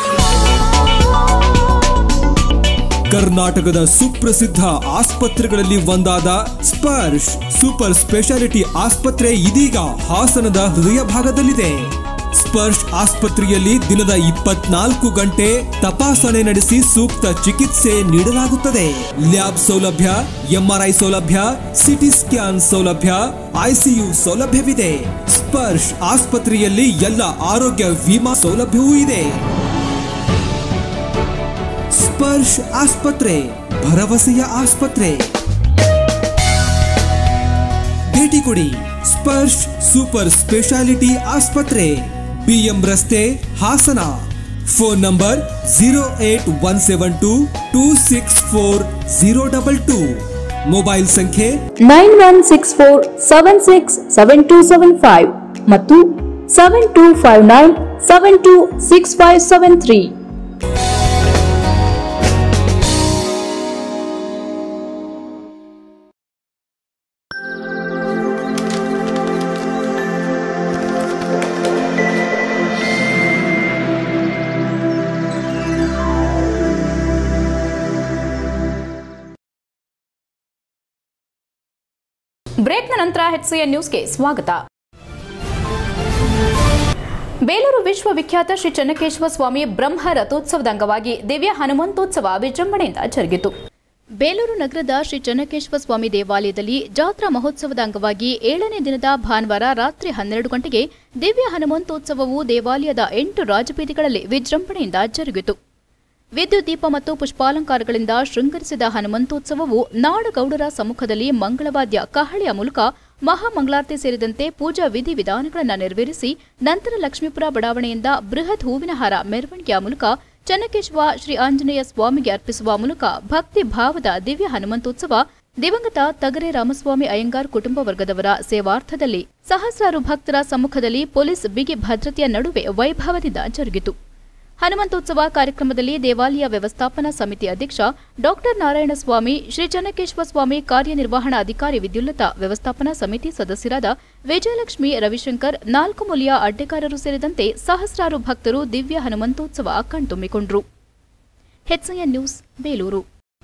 ಕರ್ನಾಟಕದ ಸುಪ್ರಸಿದ್ಧ ಆಸ್ಪತ್ರೆಗಳಲ್ಲಿ ಒಂದಾದ ಸ್ಪರ್ಶ್ ಸೂಪರ್ ಸ್ಪೆಷಾಲಿಟಿ ಆಸ್ಪತ್ರೆ ಇದೀಗ ಹಾಸನದ ಹೃದಯ ಭಾಗದಲ್ಲಿದೆ ಸ್ಪರ್ಶ್ ಆಸ್ಪತ್ರೆಯಲ್ಲಿ ದಿನದ ಇಪ್ಪತ್ನಾಲ್ಕು ಗಂಟೆ ತಪಾಸಣೆ ನಡೆಸಿ ಸೂಕ್ತ ಚಿಕಿತ್ಸೆ ನೀಡಲಾಗುತ್ತದೆ ಲ್ಯಾಬ್ ಸೌಲಭ್ಯ ಎಂಆರ್ಐ ಸೌಲಭ್ಯ ಸಿಟಿ ಸ್ಕ್ಯಾನ್ ಸೌಲಭ್ಯ ಐಸಿಯು ಸೌಲಭ್ಯವಿದೆ ಸ್ಪರ್ಶ್ ಆಸ್ಪತ್ರೆಯಲ್ಲಿ ಎಲ್ಲ ಆರೋಗ್ಯ ವಿಮಾ ಸೌಲಭ್ಯವೂ ಇದೆ ಸ್ಪರ್ಶ್ ಆಸ್ಪತ್ರೆ ಭರವಸೆಯ ಆಸ್ಪತ್ರೆ ಭೇಟಿ ಕೊಡಿ ಸ್ಪರ್ಶ್ ಸೂಪರ್ ಸ್ಪೆಷಾಲಿಟಿ ಆಸ್ಪತ್ರೆ ಬಿಎಂ ರಸ್ತೆ Hassan phone number zero eight one seven two two six four zero double two mobile ಸಂಖ್ಯೆ nine one six four seven six seven two seven five ಮತ್ತು seven two five nine seven two six five seven three ಬ್ರೇಕ್ನ ನಂತರ HCN ನ್ಯೂಸ್ಗೆ ಸ್ವಾಗತ ಬೇಲೂರು ವಿಶ್ವವಿಖ್ಯಾತ ಶ್ರೀ ಚನ್ನಕೇಶವ ಸ್ವಾಮಿ ಬ್ರಹ್ಮ ರಥೋತ್ಸವದ ಅಂಗವಾಗಿ ದಿವ್ಯ ಹನುಮಂತೋತ್ಸವ ವಿಜೃಂಭಣೆಯಿಂದ ಜರುಗಿತು ಬೇಲೂರು ನಗರದ ಶ್ರೀ ಚನ್ನಕೇಶವ ಸ್ವಾಮಿ ದೇವಾಲಯದಲ್ಲಿ ಜಾತ್ರಾ ಮಹೋತ್ಸವದ ಅಂಗವಾಗಿ ಏಳನೇ ದಿನದ ಭಾನುವಾರ ರಾತ್ರಿ ಹನ್ನೆರಡು ಗಂಟೆಗೆ ದಿವ್ಯ ಹನುಮಂತೋತ್ಸವವು ದೇವಾಲಯದ ಎಂಟು ರಾಜಬೀದಿಗಳಲ್ಲಿ ವಿಜೃಂಭಣೆಯಿಂದ ಜರುಗಿತು ವಿದ್ಯುತ್ ದೀಪ ಮತ್ತು ಪುಷ್ಪಾಲಂಕಾರಗಳಿಂದ ಶೃಂಗರಿಸಿದ ಹನುಮಂತೋತ್ಸವವು ನಾಡಗೌಡರ ಸಮ್ಮುಖದಲ್ಲಿ ಮಂಗಳವಾದ್ಯ ಕಹಳೆಯ ಮೂಲಕ ಮಹಾಮಂಗಳಾರತಿ ಸೇರಿದಂತೆ ಪೂಜಾ ವಿಧಿವಿಧಾನಗಳನ್ನು ನೆರವೇರಿಸಿ ನಂತರ ಲಕ್ಷ್ಮೀಪುರ ಬಡಾವಣೆಯಿಂದ ಬೃಹತ್ ಹೂವಿನ ಹಾರ ಮೆರವಣಿಗೆಯ ಮೂಲಕ ಚನ್ನಕೇಶವ ಶ್ರೀ ಆಂಜನೇಯ ಸ್ವಾಮಿಗೆ ಅರ್ಪಿಸುವ ಮೂಲಕ ಭಕ್ತಿ ಭಾವದ ದಿವ್ಯ ಹನುಮಂತೋತ್ಸವ ದಿವಂಗತ ತಗರೆ ರಾಮಸ್ವಾಮಿ ಅಯ್ಯಂಗಾರ್ ಕುಟುಂಬ ವರ್ಗದವರ ಸೇವಾರ್ಥದಲ್ಲಿ ಸಹಸ್ರಾರು ಭಕ್ತರ ಸಮ್ಮುಖದಲ್ಲಿ ಪೊಲೀಸ್ ಬಿಗಿ ಭದ್ರತೆಯ ನಡುವೆ ವೈಭವದಿಂದ ಜರುಗಿತು ಹನುಮಂತೋತ್ಸವ ಕಾರ್ಯಕ್ರಮದಲ್ಲಿ ದೇವಾಲಯ ವ್ಯವಸ್ಥಾಪನಾ ಸಮಿತಿ ಅಧ್ಯಕ್ಷ ಡಾಕ್ಟರ್ ನಾರಾಯಣಸ್ವಾಮಿ ಶ್ರೀ ಚನ್ನಕೇಶವ ಸ್ವಾಮಿ ಕಾರ್ಯನಿರ್ವಹಣಾ ಅಧಿಕಾರಿ ವಿದ್ಯುಲ್ಲತಾ ವ್ಯವಸ್ಥಾಪನಾ ಸಮಿತಿ ಸದಸ್ಯರಾದ ವಿಜಯಲಕ್ಷ್ಮಿ ರವಿಶಂಕರ್ ನಾಲ್ಕು ಮೂಲೆಯ ಅಡ್ಡೆಕಾರರು ಸೇರಿದಂತೆ ಸಹಸ್ರಾರು ಭಕ್ತರು ದಿವ್ಯ ಹನುಮಂತೋತ್ಸವ ಕಣ್ತುಂಬಿಕೊಂಡರು ಹೆಚ್ಐಎನ್ ನ್ಯೂಸ್ ಬೇಲೂರು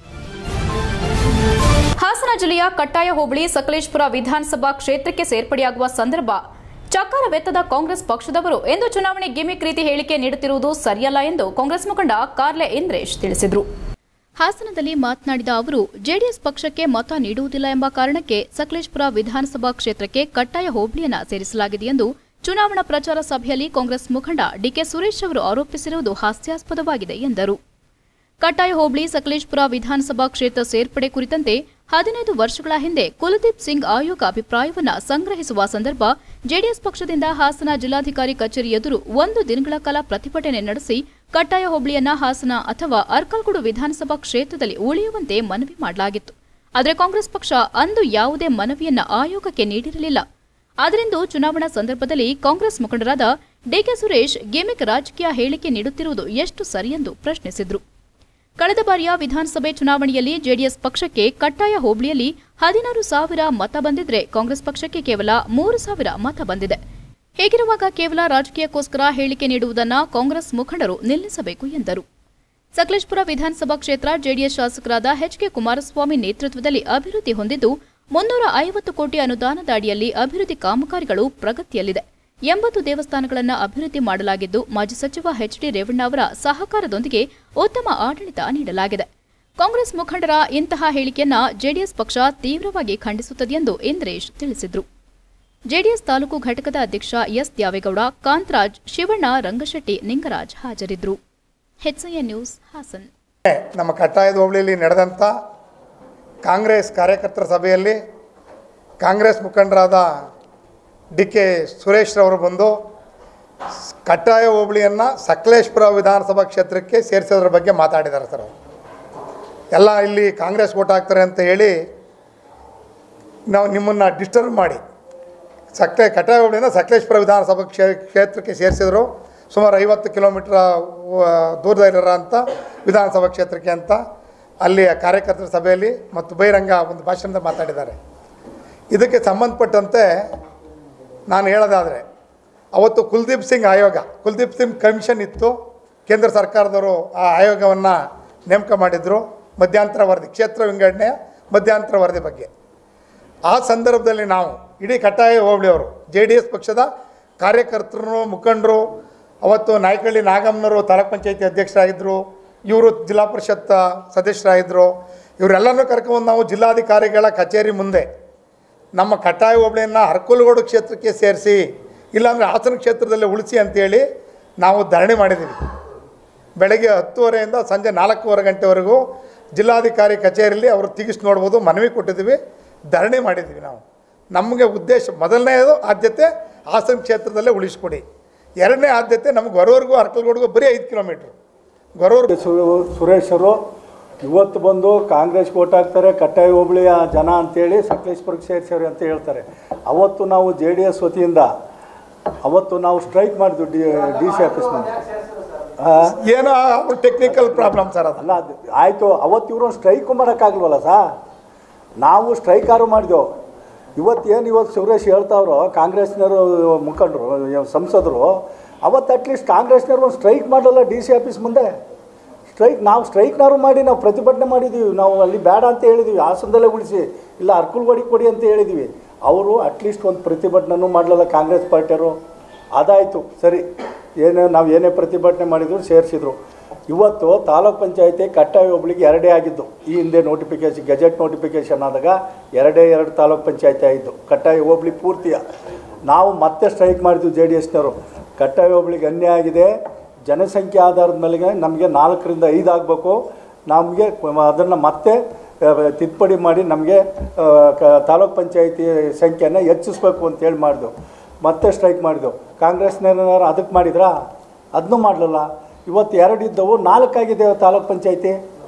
ಹಾಸನ ಜಿಲ್ಲೆಯ ಕಟ್ಟಾಯ ಹೋಬಳಿ ಸಕಲೇಶ್ಪುರ ವಿಧಾನಸಭಾ ಕ್ಷೇತ್ರಕ್ಕೆ ಸೇರ್ಪಡೆಯಾಗುವ ಸಂದರ್ಭ ಚಕಾರವೆತ್ತದ ಕಾಂಗ್ರೆಸ್ ಪಕ್ಷದವರು ಎಂದು ಚುನಾವಣೆ ಗಿಮಿಕ್ ರೀತಿ ಹೇಳಿಕೆ ನೀಡುತ್ತಿರುವುದು ಸರಿಯಲ್ಲ ಎಂದು ಕಾಂಗ್ರೆಸ್ ಮುಖಂಡ ಕಾರ್ಲೆ ಇಂದ್ರೇಶ್ ತಿಳಿಸಿದರು ಹಾಸನದಲ್ಲಿ ಮಾತನಾಡಿದ ಅವರು ಜೆಡಿಎಸ್ ಪಕ್ಷಕ್ಕೆ ಮತ ನೀಡುವುದಿಲ್ಲ ಎಂಬ ಕಾರಣಕ್ಕೆ ಸಕಲೇಶ್ಪುರ ವಿಧಾನಸಭಾ ಕ್ಷೇತ್ರಕ್ಕೆ ಕಟ್ಟಾಯ ಹೋಬಳಿಯನ್ನ ಸೇರಿಸಲಾಗಿದೆ ಎಂದು ಚುನಾವಣಾ ಪ್ರಚಾರ ಸಭೆಯಲ್ಲಿ ಕಾಂಗ್ರೆಸ್ ಮುಖಂಡ ಡಿಕೆ ಸುರೇಶ್ ಅವರು ಆರೋಪಿಸಿರುವುದು ಹಾಸ್ಯಾಸ್ಪದವಾಗಿದೆ ಎಂದರು ಕಟ್ಟಾಯ ಹೋಬಳಿ ಸಕಲೇಶ್ಪುರ ವಿಧಾನಸಭಾ ಕ್ಷೇತ್ರ ಸೇರ್ಪಡೆ ಕುರಿತಂತೆ ಹದಿನೈದು ವರ್ಷಗಳ ಹಿಂದೆ ಕುಲದೀಪ್ ಸಿಂಗ್ ಆಯೋಗ ಅಭಿಪ್ರಾಯವನ್ನ ಸಂಗ್ರಹಿಸುವ ಸಂದರ್ಭ ಜೆಡಿಎಸ್ ಪಕ್ಷದಿಂದ ಹಾಸನ ಜಿಲ್ಲಾಧಿಕಾರಿ ಕಚೇರಿ ಎದುರು ಒಂದು ದಿನಗಳ ಕಾಲ ಪ್ರತಿಭಟನೆ ನಡೆಸಿ ಕಟ್ಟಾಯ ಹೋಬಳಿಯನ್ನ ಹಾಸನ ಅಥವಾ ಅರ್ಕಲ್ಗೂಡು ವಿಧಾನಸಭಾ ಕ್ಷೇತ್ರದಲ್ಲಿ ಉಳಿಯುವಂತೆ ಮನವಿ ಮಾಡಲಾಗಿತ್ತು ಆದರೆ ಕಾಂಗ್ರೆಸ್ ಪಕ್ಷ ಅಂದು ಯಾವುದೇ ಮನವಿಯನ್ನ ಆಯೋಗಕ್ಕೆ ನೀಡಿರಲಿಲ್ಲ ಆದರಿಂದು ಚುನಾವಣಾ ಸಂದರ್ಭದಲ್ಲಿ ಕಾಂಗ್ರೆಸ್ ಮುಖಂಡರಾದ ಡಿಕೆ ಸುರೇಶ್ ಗಿಮಿಕ್ ರಾಜಕೀಯ ಹೇಳಿಕೆ ನೀಡುತ್ತಿರುವುದು ಎಷ್ಟು ಸರಿಯೆಂದು ಪ್ರಶ್ನಿಸಿದ್ರು ಕಳೆದ ಬಾರಿಯ ವಿಧಾನಸಭೆ ಚುನಾವಣೆಯಲ್ಲಿ ಜೆಡಿಎಸ್ ಪಕ್ಷಕ್ಕೆ ಕಟ್ಟಾಯ ಹೋಬಳಿಯಲ್ಲಿ ಹದಿನಾರು ಸಾವಿರ ಮತ ಬಂದಿದ್ರೆ ಕಾಂಗ್ರೆಸ್ ಪಕ್ಷಕ್ಕೆ ಕೇವಲ ಮೂರು ಸಾವಿರ ಮತ ಬಂದಿದೆ ಹೀಗಿರುವಾಗ ಕೇವಲ ರಾಜಕೀಯಕ್ಕೋಸ್ಕರ ಹೇಳಿಕೆ ನೀಡುವುದನ್ನ ಕಾಂಗ್ರೆಸ್ ಮುಖಂಡರು ನಿಲ್ಲಿಸಬೇಕು ಎಂದರು ಸಕಲೇಶ್ಪುರ ವಿಧಾನಸಭಾ ಕ್ಷೇತ್ರ ಜೆಡಿಎಸ್ ಶಾಸಕರಾದ ಎಚ್ಕೆ ಕುಮಾರಸ್ವಾಮಿ ನೇತೃತ್ವದಲ್ಲಿ ಅಭಿವೃದ್ಧಿ ಹೊಂದಿದ್ದು ಮುನ್ನೂರ ಐವತ್ತು ಕೋಟಿ ಅನುದಾನದ ಅಡಿಯಲ್ಲಿ ಅಭಿವೃದ್ಧಿ ಕಾಮಗಾರಿಗಳು ಪ್ರಗತಿಯಲ್ಲಿದೆ ಎಂಬತ್ತು ದೇವಸ್ಥಾನಗಳನ್ನು ಅಭಿವೃದ್ಧಿ ಮಾಡಲಾಗಿದ್ದು ಮಾಜಿ ಸಚಿವ ಎಚ್ಡಿ ರೇವಣ್ಣ ಅವರ ಸಹಕಾರದೊಂದಿಗೆ ಉತ್ತಮ ಆಡಳಿತ ನೀಡಲಾಗಿದೆ ಕಾಂಗ್ರೆಸ್ ಮುಖಂಡರ ಇಂತಹ ಹೇಳಿಕೆಯನ್ನ ಜೆಡಿಎಸ್ ಪಕ್ಷ ತೀವ್ರವಾಗಿ ಖಂಡಿಸುತ್ತದೆ ಎಂದು ಇಂದ್ರೇಶ್ ತಿಳಿಸಿದರು ಜೆಡಿಎಸ್ ತಾಲೂಕು ಘಟಕದ ಅಧ್ಯಕ್ಷ ಎಸ್ ದ್ಯಾವೇಗೌಡ ಕಾಂತರಾಜ್ ಶಿವಣ್ಣ ರಂಗಶೆಟ್ಟಿ ನಿಂಗರಾಜ್ ಹಾಜರಿದ್ದರು ಹೆಚ್ಐಎನ್ ನ್ಯೂಸ್ ಹಾಸನ್ ನಮ್ಮ ಕಟ್ಟಾಯದ ಹೋಬಳಿಯಲ್ಲಿ ನಡೆದಂಥ ಕಾಂಗ್ರೆಸ್ ಕಾರ್ಯಕರ್ತರ ಸಭೆಯಲ್ಲಿ ಕಾಂಗ್ರೆಸ್ ಮುಖಂಡರಾದ ಡಿ ಕೆ ಸುರೇಶ್ರವರು ಬಂದು ಸ್- ಕಟ್ಟಾಯ ಹೋಬಳಿಯನ್ನು ಸಕಲೇಶ್ಪುರ ವಿಧಾನಸಭಾ ಕ್ಷೇತ್ರಕ್ಕೆ ಸೇರಿಸೋದ್ರ ಬಗ್ಗೆ ಮಾತಾಡಿದ್ದಾರೆ ಸರ್ ಅವರು ಎಲ್ಲ ಇಲ್ಲಿ ಕಾಂಗ್ರೆಸ್ ಓಟ್ ಹಾಕ್ತಾರೆ ಅಂತ ಹೇಳಿ ನಾವು ನಿಮ್ಮನ್ನು ಡಿಸ್ಟರ್ಬ್ ಮಾಡಿ ಸಕ್ಲೆ ಕಟ್ಟಾಯ ಹೋಬಳಿಯಿಂದ ಸಕಲೇಶ್ಪುರ ವಿಧಾನಸಭಾ ಕ್ಷೇ ಕ್ಷೇತ್ರಕ್ಕೆ ಸೇರಿಸಿದ್ರು ಸುಮಾರು ಐವತ್ತು ಕಿಲೋಮೀಟ್ರ್ ದೂರದಲ್ಲಿರೋಂಥ ವಿಧಾನಸಭಾ ಕ್ಷೇತ್ರಕ್ಕೆ ಅಂತ ಅಲ್ಲಿಯ ಕಾರ್ಯಕರ್ತರ ಸಭೆಯಲ್ಲಿ ಮತ್ತು ಬಹಿರಂಗ ಒಂದು ಭಾಷಣದ ಮಾತಾಡಿದ್ದಾರೆ ಇದಕ್ಕೆ ಸಂಬಂಧಪಟ್ಟಂತೆ ನಾನು ಹೇಳೋದಾದರೆ ಅವತ್ತು ಕುಲ್ದೀಪ್ ಸಿಂಗ್ ಆಯೋಗ ಕುಲ್ದೀಪ್ ಸಿಂಗ್ ಕಮಿಷನ್ ಇತ್ತು ಕೇಂದ್ರ ಸರ್ಕಾರದವರು ಆ ಆಯೋಗವನ್ನು ನೇಮಕ ಮಾಡಿದರು ಮಧ್ಯಂತರ ವರದಿ ಕ್ಷೇತ್ರ ವಿಂಗಡಣೆಯ ಮಧ್ಯಂತರ ವರದಿ ಬಗ್ಗೆ ಆ ಸಂದರ್ಭದಲ್ಲಿ ನಾವು ಇಡೀ ಕಟ್ಟಾಯ ಹೋಬಳಿಯವರು ಜೆ ಡಿ ಎಸ್ ಪಕ್ಷದ ಕಾರ್ಯಕರ್ತರು ಮುಖಂಡರು ಅವತ್ತು ನಾಯಕಳ್ಳಿ ನಾಗಮ್ಮನವರು ತಾಲೂಕ್ ಪಂಚಾಯತಿ ಅಧ್ಯಕ್ಷರಾಗಿದ್ದರು ಇವರು ಜಿಲ್ಲಾ ಪರಿಷತ್ ಸದಸ್ಯರಾಗಿದ್ದರು ಇವರೆಲ್ಲರನ್ನೂ ಕರ್ಕೊಂಡು ನಾವು ಜಿಲ್ಲಾಧಿಕಾರಿಗಳ ಕಚೇರಿ ಮುಂದೆ ನಮ್ಮ ಕಟ್ಟಾಯ ಹೋಬಳಿಯನ್ನು ಹರ್ಕುಲಗೋಡು ಕ್ಷೇತ್ರಕ್ಕೆ ಸೇರಿಸಿ ಇಲ್ಲಾಂದರೆ ಹಾಸನ ಕ್ಷೇತ್ರದಲ್ಲೇ ಉಳಿಸಿ ಅಂತೇಳಿ ನಾವು ಧರಣಿ ಮಾಡಿದ್ದೀವಿ ಬೆಳಗ್ಗೆ ಹತ್ತುವರೆಯಿಂದ ಸಂಜೆ ನಾಲ್ಕೂವರೆ ಗಂಟೆವರೆಗೂ ಜಿಲ್ಲಾಧಿಕಾರಿ ಕಚೇರಿಯಲ್ಲಿ ಅವರು ತಿಗಿಸಿ ನೋಡ್ಬೋದು ಮನವಿ ಕೊಟ್ಟಿದ್ದೀವಿ ಧರಣಿ ಮಾಡಿದ್ದೀವಿ ನಾವು ನಮಗೆ ಉದ್ದೇಶ ಮೊದಲನೇದು ಆದ್ಯತೆ ಹಾಸನ ಕ್ಷೇತ್ರದಲ್ಲೇ ಉಳಿಸ್ಕೊಡಿ ಎರಡನೇ ಆದ್ಯತೆ ನಮ್ಗೆ ಹೊರವರೆಗೂ ಅರ್ಕಲ್ಗೋಡ್ಗೂ ಬರೀ ಐದು ಕಿಲೋಮೀಟ್ರ್ ಗೊರೂರು ಸುರೇಶ್ ಅವರು ಇವತ್ತು ಬಂದು ಕಾಂಗ್ರೆಸ್ ಓಟ್ ಹಾಕ್ತಾರೆ ಕಟ್ಟಾಯ ಹೋಬಳಿಯ ಜನ ಅಂತೇಳಿ ಸಕಲೇಶ್ಪುರಕ್ಕೆ ಸೇರಿಸವ್ರಿ ಅಂತ ಹೇಳ್ತಾರೆ ಅವತ್ತು ನಾವು ಜೆ ಡಿ ಎಸ್ ವತಿಯಿಂದ ಅವತ್ತು ನಾವು ಸ್ಟ್ರೈಕ್ ಮಾಡಿದ್ವಿ ಡಿ ಡಿ ಸಿ ಆಫೀಸ್ ಮುಂದೆ ಏನೋ ಟೆಕ್ನಿಕಲ್ ಪ್ರಾಬ್ಲಮ್ ಸರ್ ಅದು ಅಲ್ಲ ಅದು ಆಯಿತು ಅವತ್ತು ಇವರು ಸ್ಟ್ರೈಕು ಮಾಡೋಕ್ಕಾಗಲ್ವಲ್ಲ ಸಾ ನಾವು ಸ್ಟ್ರೈಕಾರು ಮಾಡಿದೆವು ಇವತ್ತು ಏನು ಇವತ್ತು ಸುರೇಶ್ ಹೇಳ್ತಾವ್ರೋ ಕಾಂಗ್ರೆಸ್ನವರು ಮುಖಂಡರು ಇವ್ ಸಂಸದರು ಅವತ್ತು ಅಟ್ಲೀಸ್ಟ್ ಕಾಂಗ್ರೆಸ್ನವ್ರು ಒಂದು ಸ್ಟ್ರೈಕ್ ಮಾಡಲ್ಲ ಡಿ ಸಿ ಆಫೀಸ್ ಮುಂದೆ ಸ್ಟ್ರೈಕ್ ನಾವು ಸ್ಟ್ರೈಕ್ನಾರು ಮಾಡಿ ನಾವು ಪ್ರತಿಭಟನೆ ಮಾಡಿದ್ದೀವಿ ನಾವು ಅಲ್ಲಿ ಬೇಡ ಅಂತ ಹೇಳಿದ್ದೀವಿ ಹಾಸನದಲ್ಲೇ ಉಳಿಸಿ ಇಲ್ಲ ಅರ್ಕುಲ್ವಾಡಿ ಕೊಡಿ ಅಂತ ಹೇಳಿದ್ದೀವಿ ಅವರು ಅಟ್ಲೀಸ್ಟ್ ಒಂದು ಪ್ರತಿಭಟನೆನೂ ಮಾಡಲಿಲ್ಲ ಕಾಂಗ್ರೆಸ್ ಪಾರ್ಟಿಯವರು ಅದಾಯಿತು ಸರಿ ಏನೇ ನಾವು ಏನೇ ಪ್ರತಿಭಟನೆ ಮಾಡಿದ್ರು ಸೇರಿಸಿದ್ರು ಇವತ್ತು ತಾಲೂಕ್ ಪಂಚಾಯತಿ ಕಟ್ಟಾಯ ಹೋಬಳಿಗೆ ಎರಡೇ ಆಗಿದ್ದು ಈ ಹಿಂದೆ ನೋಟಿಫಿಕೇಶನ್ ಗೆಜೆಟ್ ನೋಟಿಫಿಕೇಶನ್ ಆದಾಗ ಎರಡೇ ಎರಡು ತಾಲೂಕ್ ಪಂಚಾಯತಿ ಆಯಿತು ಕಟ್ಟಾಯ ಹೋಬಳಿ ಪೂರ್ತಿಯ ನಾವು ಮತ್ತೆ ಸ್ಟ್ರೈಕ್ ಮಾಡಿದ್ವಿ ಜೆ ಡಿ ಎಸ್ನವರು ಕಟ್ಟಾಯ ಹೋಬಳಿಗೆ ಅನ್ಯಾಯ ಆಗಿದೆ ಜನಸಂಖ್ಯೆ ಆಧಾರದ ಮೇಲೆ ನಮಗೆ ನಾಲ್ಕರಿಂದ ಐದು ಆಗಬೇಕು ನಮಗೆ ಅದನ್ನು ಮತ್ತೆ ಆ, ತಿದ್ದುಪಡಿ ಮಾಡಿ ನಮಗೆ ಆ, ಕ- ತಾಲೂಕ್ ಪಂಚಾಯತಿ ಸಂಖ್ಯೆನ ಹೆಚ್ಚಿಸ್ಬೇಕು ಅಂತೇಳಿ ಮಾಡಿದೆವು ಮತ್ತೆ ಸ್ಟ್ರೈಕ್ ಮಾಡಿದೆವು ಕಾಂಗ್ರೆಸ್ನವ್ರು ಅದಕ್ಕೆ ಮಾಡಿದ್ರಾ ಅದನ್ನೂ ಮಾಡಲಿಲ್ಲ ಇವತ್ತು ಎರಡು ಇದ್ದವು ನಾಲ್ಕಾಗಿದೆ ತಾಲೂಕ್ ಪಂಚಾಯತಿ